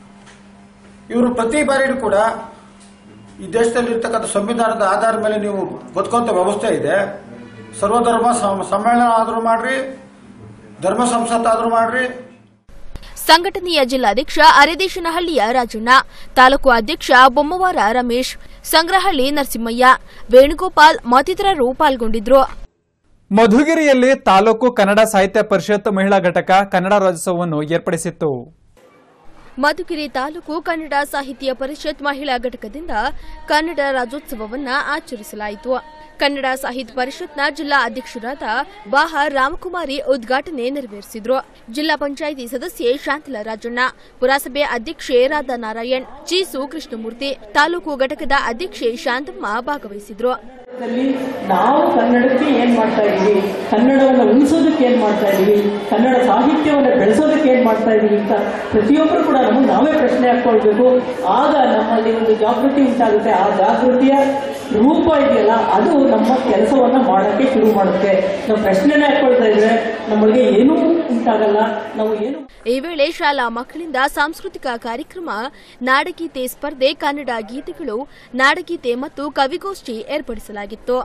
ಇವರು ಪ್ರತಿ ಬಾರಿಯೂ ಕೂಡ ಈ ದೇಶದಲ್ಲಿ ಇರ್ತಕ್ಕಂಥ ಸಂವಿಧಾನದ ಆಧಾರದ ಮೇಲೆ ನೀವು ಬದುಕುವಂತ ವ್ಯವಸ್ಥೆ ಇದೆ ಸರ್ವಧರ್ಮ ಸಮ್- ಸಮ್ಮೇಳನ ಆದರೂ ಮಾಡ್ರಿ ಧರ್ಮ ಸಂಸತ್ ಆದರೂ ಮಾಡ್ರಿ ಸಂಘಟನೆಯ ಜಿಲ್ಲಾಧ್ಯಕ್ಷ ಅರೆದೇಶನಹಳ್ಳಿಯ ರಾಜಣ್ಣ ತಾಲೂಕು ಅಧ್ಯಕ್ಷ ಬೊಮ್ಮವಾರ ರಮೇಶ್ ಸಂಗ್ರಹಳ್ಳಿ ನರಸಿಂಹಯ್ಯ ವೇಣುಗೋಪಾಲ್ ಮತ್ತಿತರರು ಪಾಲ್ಗೊಂಡಿದ್ರು ಮಧುಗಿರಿಯಲ್ಲಿ ತಾಲೂಕು ಕನ್ನಡ ಸಾಹಿತ್ಯ ಪರಿಷತ್ ಮಹಿಳಾ ಘಟಕ ಕನ್ನಡ ರಾಜ್ಯೋತ್ಸವವನ್ನು ಏರ್ಪಡಿಸಿತ್ತು ಮಧುಗಿರಿ ತಾಲೂಕು ಕನ್ನಡ ಸಾಹಿತ್ಯ ಪರಿಷತ್ ಮಹಿಳಾ ಘಟಕದಿಂದ ಕನ್ನಡ ರಾಜ್ಯೋತ್ಸವವನ್ನ ಆಚರಿಸಲಾಯಿತು ಕನ್ನಡ ಸಾಹಿತ್ಯ ಪರಿಷತ್ನ ಜಿಲ್ಲಾ ಅಧ್ಯಕ್ಷರಾದ ಬಾಹ ರಾಮಕುಮಾರಿ ಉದ್ಘಾಟನೆ ನೆರವೇರಿಸಿದ್ರು ಜಿಲ್ಲಾ ಪಂಚಾಯಿತಿ ಸದಸ್ಯೆ ಶಾಂತಲಾ ರಾಜಣ್ಣ ಪುರಸಭೆ ಅಧ್ಯಕ್ಷೆ ರಾಧಾ ನಾರಾಯಣ್ ಚೀಸು ಕೃಷ್ಣಮೂರ್ತಿ ತಾಲೂಕು ಘಟಕದ ಅಧ್ಯಕ್ಷೆ ಶಾಂತಮ್ಮ ಭಾಗವಹಿಸಿದ್ರು ದಲ್ಲಿ ನಾವು ಕನ್ನಡಕ್ಕೆ ಏನ್ ಮಾಡ್ತಾ ಇದೀವಿ ಕನ್ನಡವನ್ನು ಉಳಿಸೋದಕ್ಕೆ ಏನ್ ಮಾಡ್ತಾ ಇದೀವಿ ಕನ್ನಡ ಸಾಹಿತ್ಯವನ್ನು ಬೆಳೆಸೋದಕ್ಕೆ ಏನ್ ಮಾಡ್ತಾ ಇದೀವಿ ಅಂತ ಪ್ರತಿಯೊಬ್ಬರು ಕೂಡ ನಮಗೆ ನಾವೇ ಪ್ರಶ್ನೆ ಹಾಕೊಳ್ಬೇಕು ಆಗ ನಮ್ಮಲ್ಲಿ ಒಂದು ಜಾಗೃತಿ ಉಂಟಾಗುತ್ತೆ ಆ ಜಾಗೃತಿಯ ರೂಪ ಇದೆಯಲ್ಲ ಅದು ನಮ್ಮ ಕೆಲಸವನ್ನ ಮಾಡಕ್ಕೆ ಶುರು ಮಾಡುತ್ತೆ ನಾವು ಪ್ರಶ್ನೆನೇ ಹಾಕೊಳ್ತಾ ಇದ್ರೆ ನಮಗೆ ಏನೂ ಉಂಟಾಗಲ್ಲ ನಾವು ಏನು ಈ ವೇಳೆ ಶಾಲಾ ಮಕ್ಕಳಿಂದ ಸಾಂಸ್ಕೃತಿಕ ಕಾರ್ಯಕ್ರಮ ನಾಡಗೀತೆ ಸ್ಪರ್ಧೆ ಕನ್ನಡ ಗೀತೆಗಳು ನಾಡಗೀತೆ ಮತ್ತು ಕವಿಗೋಷ್ಠಿ ಏರ್ಪಡಿಸಲಾಗಿತ್ತು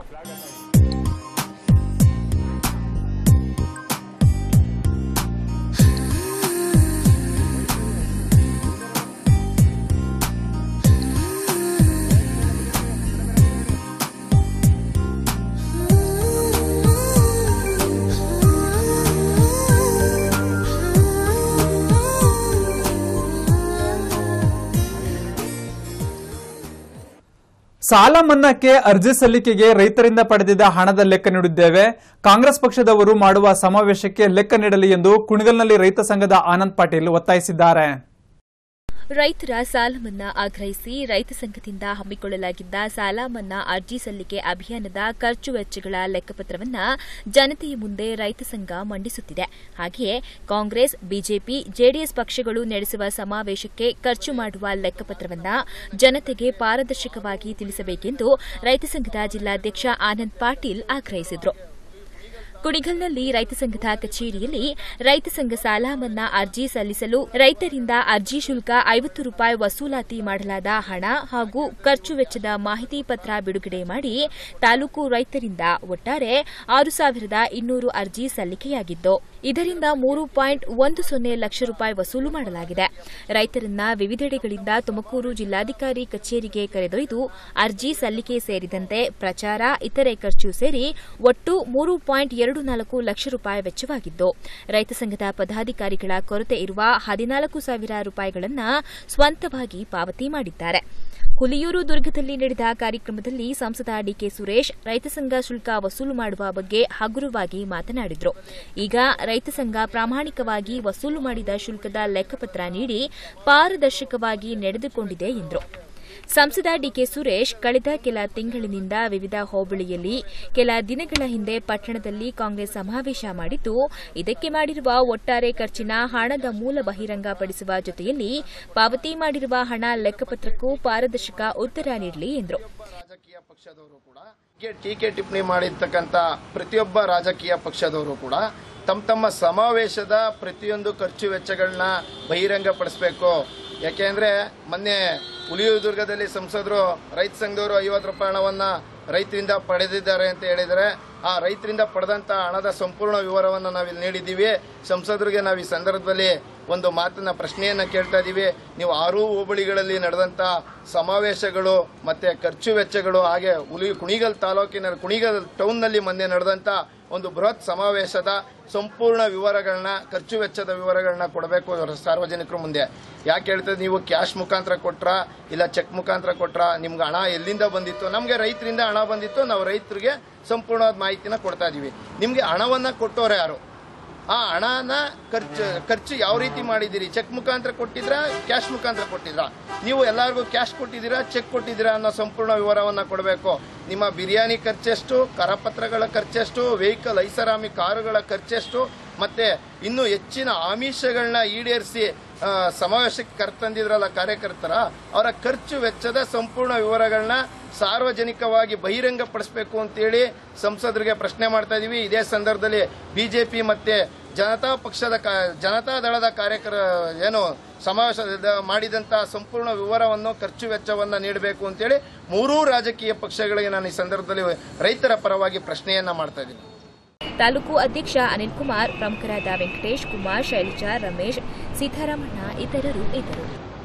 ಸಾಲ ಮನ್ನಾಕ್ಕೆ ಅರ್ಜಿ ಸಲ್ಲಿಕೆಗೆ ರೈತರಿಂದ ಪಡೆದಿದ್ದ ಹಣದ ಲೆಕ್ಕ ನೀಡಿದ್ದೇವೆ ಕಾಂಗ್ರೆಸ್ ಪಕ್ಷದವರು ಮಾಡುವ ಸಮಾವೇಶಕ್ಕೆ ಲೆಕ್ಕ ನೀಡಲಿ ಎಂದು ಕುಣಿಗಲ್ನಲ್ಲಿ ರೈತ ಸಂಘದ ಆನಂದ್ ಪಾಟೀಲ್ ಒತ್ತಾಯಿಸಿದ್ದಾರೆ ರೈತರ ಸಾಲ ಮನ್ನಾ ಆಗ್ರಹಿಸಿ ರೈತ ಸಂಘದಿಂದ ಹಮ್ಮಿಕೊಳ್ಳಲಾಗಿದ್ದ ಸಾಲ ಮನ್ನಾ ಅರ್ಜಿ ಸಲ್ಲಿಕೆ ಅಭಿಯಾನದ ಖರ್ಚು ವೆಚ್ಚಗಳ ಲೆಕ್ಕಪತ್ರವನ್ನ ಜನತೆಯ ಮುಂದೆ ರೈತ ಸಂಘ ಮಂಡಿಸುತ್ತಿದೆ ಹಾಗೆಯೇ ಕಾಂಗ್ರೆಸ್ ಬಿಜೆಪಿ ಜೆಡಿಎಸ್ ಪಕ್ಷಗಳು ನಡೆಸುವ ಸಮಾವೇಶಕ್ಕೆ ಖರ್ಚು ಮಾಡುವ ಲೆಕ್ಕಪತ್ರವನ್ನ ಜನತೆಗೆ ಪಾರದರ್ಶಕವಾಗಿ ತಿಳಿಸಬೇಕೆಂದು ರೈತ ಸಂಘದ ಜಿಲ್ಲಾಧ್ಯಕ್ಷ ಆನಂದ್ ಪಾಟೀಲ್ ಆಗ್ರಹಿಸಿದರು ಕುಣಿಗಲ್ನಲ್ಲಿ ರೈತ ಸಂಘದ ಕಚೇರಿಯಲ್ಲಿ ರೈತ ಸಂಘ ಸಾಲ ಮನ್ನಾ ಅರ್ಜಿ ಸಲ್ಲಿಸಲು ರೈತರಿಂದ ಅರ್ಜಿ ಶುಲ್ಕ ಐವತ್ತು ರೂಪಾಯಿ ವಸೂಲಾತಿ ಮಾಡಲಾದ ಹಣ ಹಾಗೂ ಖರ್ಚು ವೆಚ್ಚದ ಮಾಹಿತಿ ಪತ್ರ ಬಿಡುಗಡೆ ಮಾಡಿ ತಾಲೂಕು ರೈತರಿಂದ ಒಟ್ಟಾರೆ ಆರು ಸಾವಿರದ ಇನ್ನೂರು ಅರ್ಜಿ ಸಲ್ಲಿಕೆಯಾಗಿದ್ದು ಇದರಿಂದ ಮೂರು ಪಾಯಿಂಟ್ ಒಂದು ಸೊನ್ನೆ ಲಕ್ಷ ರೂಪಾಯಿ ವಸೂಲು ಮಾಡಲಾಗಿದೆ ರೈತರನ್ನ ವಿವಿಧೆಡೆಗಳಿಂದ ತುಮಕೂರು ಜಿಲ್ಲಾಧಿಕಾರಿ ಕಚೇರಿಗೆ ಕರೆದೊಯ್ದು ಅರ್ಜಿ ಸಲ್ಲಿಕೆ ಸೇರಿದಂತೆ ಪ್ರಚಾರ ಇತರೆ ಖರ್ಚು ಸೇರಿ ಒಟ್ಟು ಮೂರು ಪಾಯಿಂಟ್ ಎರಡು ನಾಲ್ಕು ಲಕ್ಷ ರೂಪಾಯಿ ವೆಚ್ಚವಾಗಿದ್ದು ರೈತ ಸಂಘದ ಪದಾಧಿಕಾರಿಗಳ ಕೊರತೆ ಇರುವ ಹದಿನಾಲ್ಕು ಸಾವಿರ ರೂಪಾಯಿಗಳನ್ನು ಸ್ವಂತವಾಗಿ ಪಾವತಿ ಮಾಡಿದ್ದಾರೆ ಹುಲಿಯೂರು ದುರ್ಗದಲ್ಲಿ ನಡೆದ ಕಾರ್ಯಕ್ರಮದಲ್ಲಿ ಸಂಸದ ಡಿಕೆ ಸುರೇಶ್ ರೈತ ಸಂಘ ಶುಲ್ಕ ವಸೂಲು ಮಾಡುವ ಬಗ್ಗೆ ಹಗುರವಾಗಿ ಮಾತನಾಡಿದರು ಈಗ ರೈತ ಸಂಘ ಪ್ರಾಮಾಣಿಕವಾಗಿ ವಸೂಲು ಮಾಡಿದ ಶುಲ್ಕದ ಲೆಕ್ಕಪತ್ರ ನೀಡಿ ಪಾರದರ್ಶಕವಾಗಿ ನಡೆದುಕೊಂಡಿದೆ ಎಂದರು ಸಂಸದ ಡಿಕೆ ಸುರೇಶ್ ಕಳೆದ ಕೆಲ ತಿಂಗಳಿನಿಂದ ವಿವಿಧ ಹೋಬಳಿಯಲ್ಲಿ ಕೆಲ ದಿನಗಳ ಹಿಂದೆ ಪಟ್ಟಣದಲ್ಲಿ ಕಾಂಗ್ರೆಸ್ ಸಮಾವೇಶ ಮಾಡಿದ್ದು ಇದಕ್ಕೆ ಮಾಡಿರುವ ಒಟ್ಟಾರೆ ಖರ್ಚಿನ ಹಣದ ಮೂಲ ಬಹಿರಂಗಪಡಿಸುವ ಜೊತೆಯಲ್ಲಿ ಪಾವತಿ ಮಾಡಿರುವ ಹಣ ಲೆಕ್ಕಪತ್ರಕ್ಕೂ ಪಾರದರ್ಶಕ ಉತ್ತರ ನೀಡಲಿ ಎಂದರು ಗೆ ಟೀಕೆ ಟಿಪ್ಪಣಿ ಮಾಡಿರ್ತಕ್ಕಂಥ ಪ್ರತಿಯೊಬ್ಬ ರಾಜಕೀಯ ಪಕ್ಷದವರು ಕೂಡ ತಮ್ಮ ತಮ್ಮ ಸಮಾವೇಶದ ಪ್ರತಿಯೊಂದು ಖರ್ಚು ವೆಚ್ಚಗಳನ್ನ ಬಹಿರಂಗಪಡಿಸಬೇಕು ಯಾಕೆಂದ್ರೆ ಮೊನ್ನೆ ಹುಲಿಯೂದುರ್ಗದಲ್ಲಿ ಸಂಸದರು ರೈತ ಸಂಘದವರು ಐವತ್ತು ರೂಪಾಯಿ ಹಣವನ್ನ ರೈತರಿಂದ ಪಡೆದಿದ್ದಾರೆ ಅಂತ ಹೇಳಿದರೆ ಆ ರೈತರಿಂದ ಪಡೆದಂತ ಹಣದ ಸಂಪೂರ್ಣ ವಿವರವನ್ನು ನಾವಿಲ್ಲಿ ನೀಡಿದ್ದೀವಿ ಸಂಸದರಿಗೆ ನಾವು ಈ ಸಂದರ್ಭದಲ್ಲಿ ಒಂದು ಮಾತನ್ನ ಪ್ರಶ್ನೆಯನ್ನ ಕೇಳ್ತಾ ಇದ್ದೀವಿ ನೀವು ಆರೂ ಹೋಬಳಿಗಳಲ್ಲಿ ನಡೆದಂತ ಸಮಾವೇಶಗಳು ಮತ್ತೆ ಖರ್ಚು ವೆಚ್ಚಗಳು ಹಾಗೆ ಹುಲಿ ಕುಣಿಗಲ್ ತಾಲೂಕಿನ ಕುಣಿಗಲ್ ಟೌನ್ನಲ್ಲಿ ಮೊನ್ನೆ ನಡೆದಂತ ಒಂದು ಬೃಹತ್ ಸಮಾವೇಶದ ಸಂಪೂರ್ಣ ವಿವರಗಳನ್ನ ಖರ್ಚು ವೆಚ್ಚದ ವಿವರಗಳನ್ನ ಕೊಡಬೇಕು ಸಾರ್ವಜನಿಕರ ಮುಂದೆ ಯಾಕೆ ಹೇಳ್ತದೆ ನೀವು ಕ್ಯಾಶ್ ಮುಖಾಂತರ ಕೊಟ್ರ ಇಲ್ಲ ಚೆಕ್ ಮುಖಾಂತರ ಕೊಟ್ರ ನಿಮ್ಗೆ ಹಣ ಎಲ್ಲಿಂದ ಬಂದಿತ್ತು ನಮಗೆ ರೈತರಿಂದ ಹಣ ಬಂದಿತ್ತು ನಾವು ರೈತರಿಗೆ ಸಂಪೂರ್ಣವಾದ ಮಾಹಿತಿನ ಕೊಡ್ತಾ ಇದೀವಿ ನಿಮ್ಗೆ ಹಣವನ್ನ ಕೊಟ್ಟವ್ರು ಯಾರು ಆ ಹಣನ ಖರ್ಚು ಖರ್ಚು ಯಾವ ರೀತಿ ಮಾಡಿದ್ದೀರಿ ಚೆಕ್ ಮುಖಾಂತರ ಕೊಟ್ಟಿದ್ರಾ ಕ್ಯಾಶ್ ಮುಖಾಂತರ ಕೊಟ್ಟಿದ್ರಾ ನೀವು ಎಲ್ಲರಿಗೂ ಕ್ಯಾಶ್ ಕೊಟ್ಟಿದ್ದೀರಾ ಚೆಕ್ ಕೊಟ್ಟಿದ್ದೀರಾ ಅನ್ನೋ ಸಂಪೂರ್ಣ ವಿವರವನ್ನ ಕೊಡಬೇಕು ನಿಮ್ಮ ಬಿರಿಯಾನಿ ಖರ್ಚೆಷ್ಟು ಕರಪತ್ರಗಳ ಖರ್ಚೆಷ್ಟು ವೆಹಿಕಲ್ ಐಷಾರಾಮಿ ಕಾರುಗಳ ಖರ್ಚೆಷ್ಟು ಮತ್ತೆ ಇನ್ನು ಹೆಚ್ಚಿನ ಆಮಿಷಗಳನ್ನ ಈಡೇರಿಸಿ ಆ, ಸಮಾವೇಶಕ್ಕೆ ಕರ್ತಂದಿದ್ರಲ್ಲ ಕಾರ್ಯಕರ್ತರ ಅವರ ಖರ್ಚು ವೆಚ್ಚದ ಸಂಪೂರ್ಣ ವಿವರಗಳನ್ನ ಸಾರ್ವಜನಿಕವಾಗಿ ಬಹಿರಂಗಪಡಿಸಬೇಕು ಅಂತೇಳಿ ಸಂಸದರಿಗೆ ಪ್ರಶ್ನೆ ಮಾಡ್ತಾ ಇದೀವಿ ಇದೇ ಸಂದರ್ಭದಲ್ಲಿ ಬಿಜೆಪಿ ಮತ್ತೆ ಜನತಾ ಪಕ್ಷದ ಕಾ- ಜನತಾ ದಳದ ಕಾರ್ಯಕರ ಏನು ಸಮಾವೇಶ ಮಾಡಿದಂತ ಸಂಪೂರ್ಣ ವಿವರವನ್ನು ಖರ್ಚು ವೆಚ್ಚವನ್ನ ನೀಡಬೇಕು ಅಂತೇಳಿ ಮೂರೂ ರಾಜಕೀಯ ಪಕ್ಷಗಳಿಗೆ ನಾನು ಈ ಸಂದರ್ಭದಲ್ಲಿ ರೈತರ ಪರವಾಗಿ ಪ್ರಶ್ನೆಯನ್ನ ಮಾಡ್ತಾ ಇದ್ದೀನಿ ತಾಲೂಕು ಅಧ್ಯಕ್ಷ ಅನಿಲ್ ಕುಮಾರ್ ಪ್ರಮುಖರಾದ ವೆಂಕಟೇಶ್ ಕುಮಾರ್ ಶೈಲಜಾ ರಮೇಶ್ ಸೀತಾರಾಮಣ್ಣ ಇತರರು ಇದ್ದರು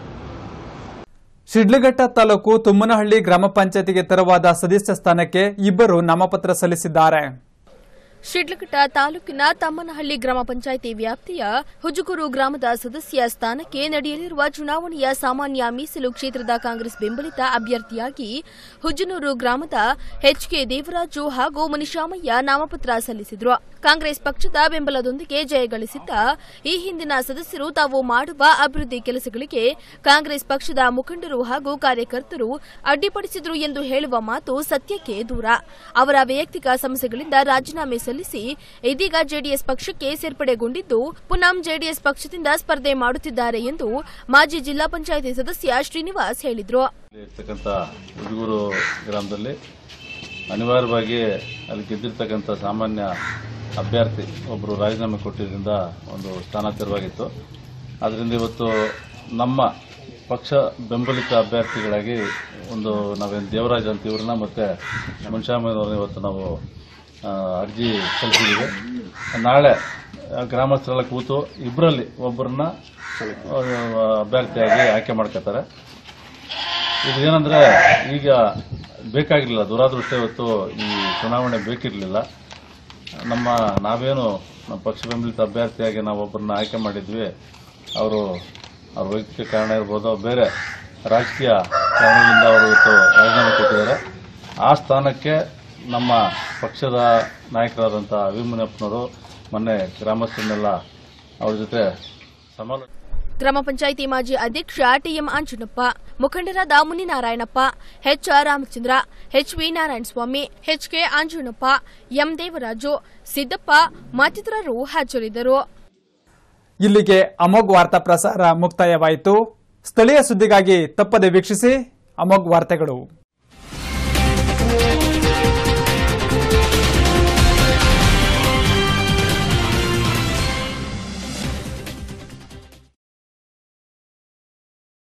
ಶಿಡ್ಲಘಟ್ಟ ತಾಲೂಕು ತುಮ್ಮನಹಳ್ಳಿ ಗ್ರಾಮ ಪಂಚಾಯತಿಗೆ ತೆರವಾದ ಸದಸ್ಯ ಸ್ಥಾನಕ್ಕೆ ಇಬ್ಬರು ನಾಮಪತ್ರ ಸಲ್ಲಿಸಿದ್ದಾರೆ ಶಿಡ್ಲಘಟ್ಟ ತಾಲೂಕಿನ ತಮ್ಮನಹಳ್ಳಿ ಗ್ರಾಮ ಪಂಚಾಯಿತಿ ವ್ಯಾಪ್ತಿಯ ಹುಜುಗೂರು ಗ್ರಾಮದ ಸದಸ್ಯ ಸ್ಥಾನಕ್ಕೆ ನಡೆಯಲಿರುವ ಚುನಾವಣೆಯ ಸಾಮಾನ್ಯ ಮೀಸಲು ಕ್ಷೇತ್ರದ ಕಾಂಗ್ರೆಸ್ ಬೆಂಬಲಿತ ಅಭ್ಯರ್ಥಿಯಾಗಿ ಹುಜನೂರು ಗ್ರಾಮದ ಎಚ್ಕೆ ದೇವರಾಜು ಹಾಗೂ ಮನಿಷಾಮಯ್ಯ ನಾಮಪತ್ರ ಸಲ್ಲಿಸಿದ್ರು ಕಾಂಗ್ರೆಸ್ ಪಕ್ಷದ ಬೆಂಬಲದೊಂದಿಗೆ ಜಯಗಳಿಸಿದ್ದ ಈ ಹಿಂದಿನ ಸದಸ್ಯರು ತಾವು ಮಾಡುವ ಅಭಿವೃದ್ಧಿ ಕೆಲಸಗಳಿಗೆ ಕಾಂಗ್ರೆಸ್ ಪಕ್ಷದ ಮುಖಂಡರು ಹಾಗೂ ಕಾರ್ಯಕರ್ತರು ಅಡ್ಡಿಪಡಿಸಿದ್ರು ಎಂದು ಹೇಳುವ ಮಾತು ಸತ್ಯಕ್ಕೆ ದೂರ ಅವರ ವೈಯಕ್ತಿಕ ಸಮಸ್ಯೆಗಳಿಂದ ರಾಜೀನಾಮೆ ಸಲ್ಲಿಸಿ ಇದೀಗ ಜೆಡಿಎಸ್ ಪಕ್ಷಕ್ಕೆ ಸೇರ್ಪಡೆಗೊಂಡಿದ್ದು ಪುನಃ ಜೆಡಿಎಸ್ ಪಕ್ಷದಿಂದ ಸ್ಪರ್ಧೆ ಮಾಡುತ್ತಿದ್ದಾರೆ ಎಂದು ಮಾಜಿ ಜಿಲ್ಲಾ ಪಂಚಾಯಿತಿ ಸದಸ್ಯ ಶ್ರೀನಿವಾಸ್ ಹೇಳಿದ್ರು ಇರ್ತಕ್ಕಂಥ ಹುಡುಗೂರು ಗ್ರಾಮದಲ್ಲಿ ಅನಿವಾರ್ಯವಾಗಿ ಅಲ್ಲಿ ಗೆದ್ದಿರ್ತಕ್ಕಂಥ ಸಾಮಾನ್ಯ ಅಭ್ಯರ್ಥಿ ಒಬ್ಬರು ರಾಜೀನಾಮೆ ಕೊಟ್ಟಿದ್ದರಿಂದ ಒಂದು ಸ್ಥಾನ ತೆರವಾಗಿತ್ತು ಅದರಿಂದ ಇವತ್ತು ನಮ್ಮ ಪಕ್ಷ ಬೆಂಬಲಿತ ಅಭ್ಯರ್ಥಿಗಳಾಗಿ ಒಂದು ನಾವೇನು ದೇವರಾಜ್ ಅಂತ ಇವ್ರನ್ನ ಮತ್ತೆ ಮುನ್ಷಾಮಯ್ಯವ್ರನ್ನ ಇವತ್ತು ನಾವು ಆ, ಅರ್ಜಿ ಸಲ್ಲಿಸಿದ್ದೀವಿ ನಾಳೆ ಆ, ಗ್ರಾಮಸ್ಥರೆಲ್ಲ ಕೂತು ಇಬ್ಬರಲ್ಲಿ ಒಬ್ಬರನ್ನ ಅಭ್ಯರ್ಥಿಯಾಗಿ ಆಯ್ಕೆ ಮಾಡ್ಕೋತಾರೆ ಇದೇನಂದ್ರೆ ಈಗ ಬೇಕಾಗಿರಲಿಲ್ಲ ದುರಾದೃಷ್ಟ ಇವತ್ತು ಈ ಚುನಾವಣೆ ಬೇಕಿರಲಿಲ್ಲ ನಮ್ಮ ನಾವೇನು ನಮ್ಮ ಪಕ್ಷ ಬೆಂಬಲಿತ ಅಭ್ಯರ್ಥಿಯಾಗಿ ನಾವು ಒಬ್ಬರನ್ನ ಆಯ್ಕೆ ಮಾಡಿದ್ವಿ ಅವರು ಅವ್ರ ವೈಯಕ್ತಿಕ ಕಾರಣ ಇರ್ಬೋದು ಬೇರೆ ರಾಜಕೀಯ ಕಾರಣಗಳಿಂದ ಅವರು ಇವತ್ತು ರಾಜೀನಾಮೆ ಕೊಟ್ಟಿದ್ದಾರೆ ಆ ಸ್ಥಾನಕ್ಕೆ ನಮ್ಮ ಪಕ್ಷದ ನಾಯಕರಾದಂಥ ಅಭಿಮನ್ಯಪ್ಪನವರು ಮೊನ್ನೆ ಗ್ರಾಮಸ್ಥರನ್ನೆಲ್ಲ ಅವ್ರ ಜೊತೆ ಸಮಾಲೋಚನೆ ಗ್ರಾಮ ಪಂಚಾಯಿತಿ ಮಾಜಿ ಅಧ್ಯಕ್ಷ ಟಿಎಂ ಅಂಜನಪ್ಪ ಮುಖಂಡರಾದ Muninarayanappa HR Ramachandra HV Narayanaswamy HK Anjanappa M Devaraju Siddappa ಮತ್ತಿತರರು ಹಾಜರಿದ್ದರು ಇಲ್ಲಿಗೆ ಅಮೋಘ್ ವಾರ್ತಾ ಪ್ರಸಾರ ಮುಕ್ತಾಯವಾಯಿತು ಸ್ಥಳೀಯ ಸುದ್ದಿಗಾಗಿ ತಪ್ಪದೆ ವೀಕ್ಷಿಸಿ ಅಮೋಘ್ ವಾರ್ತೆಗಳು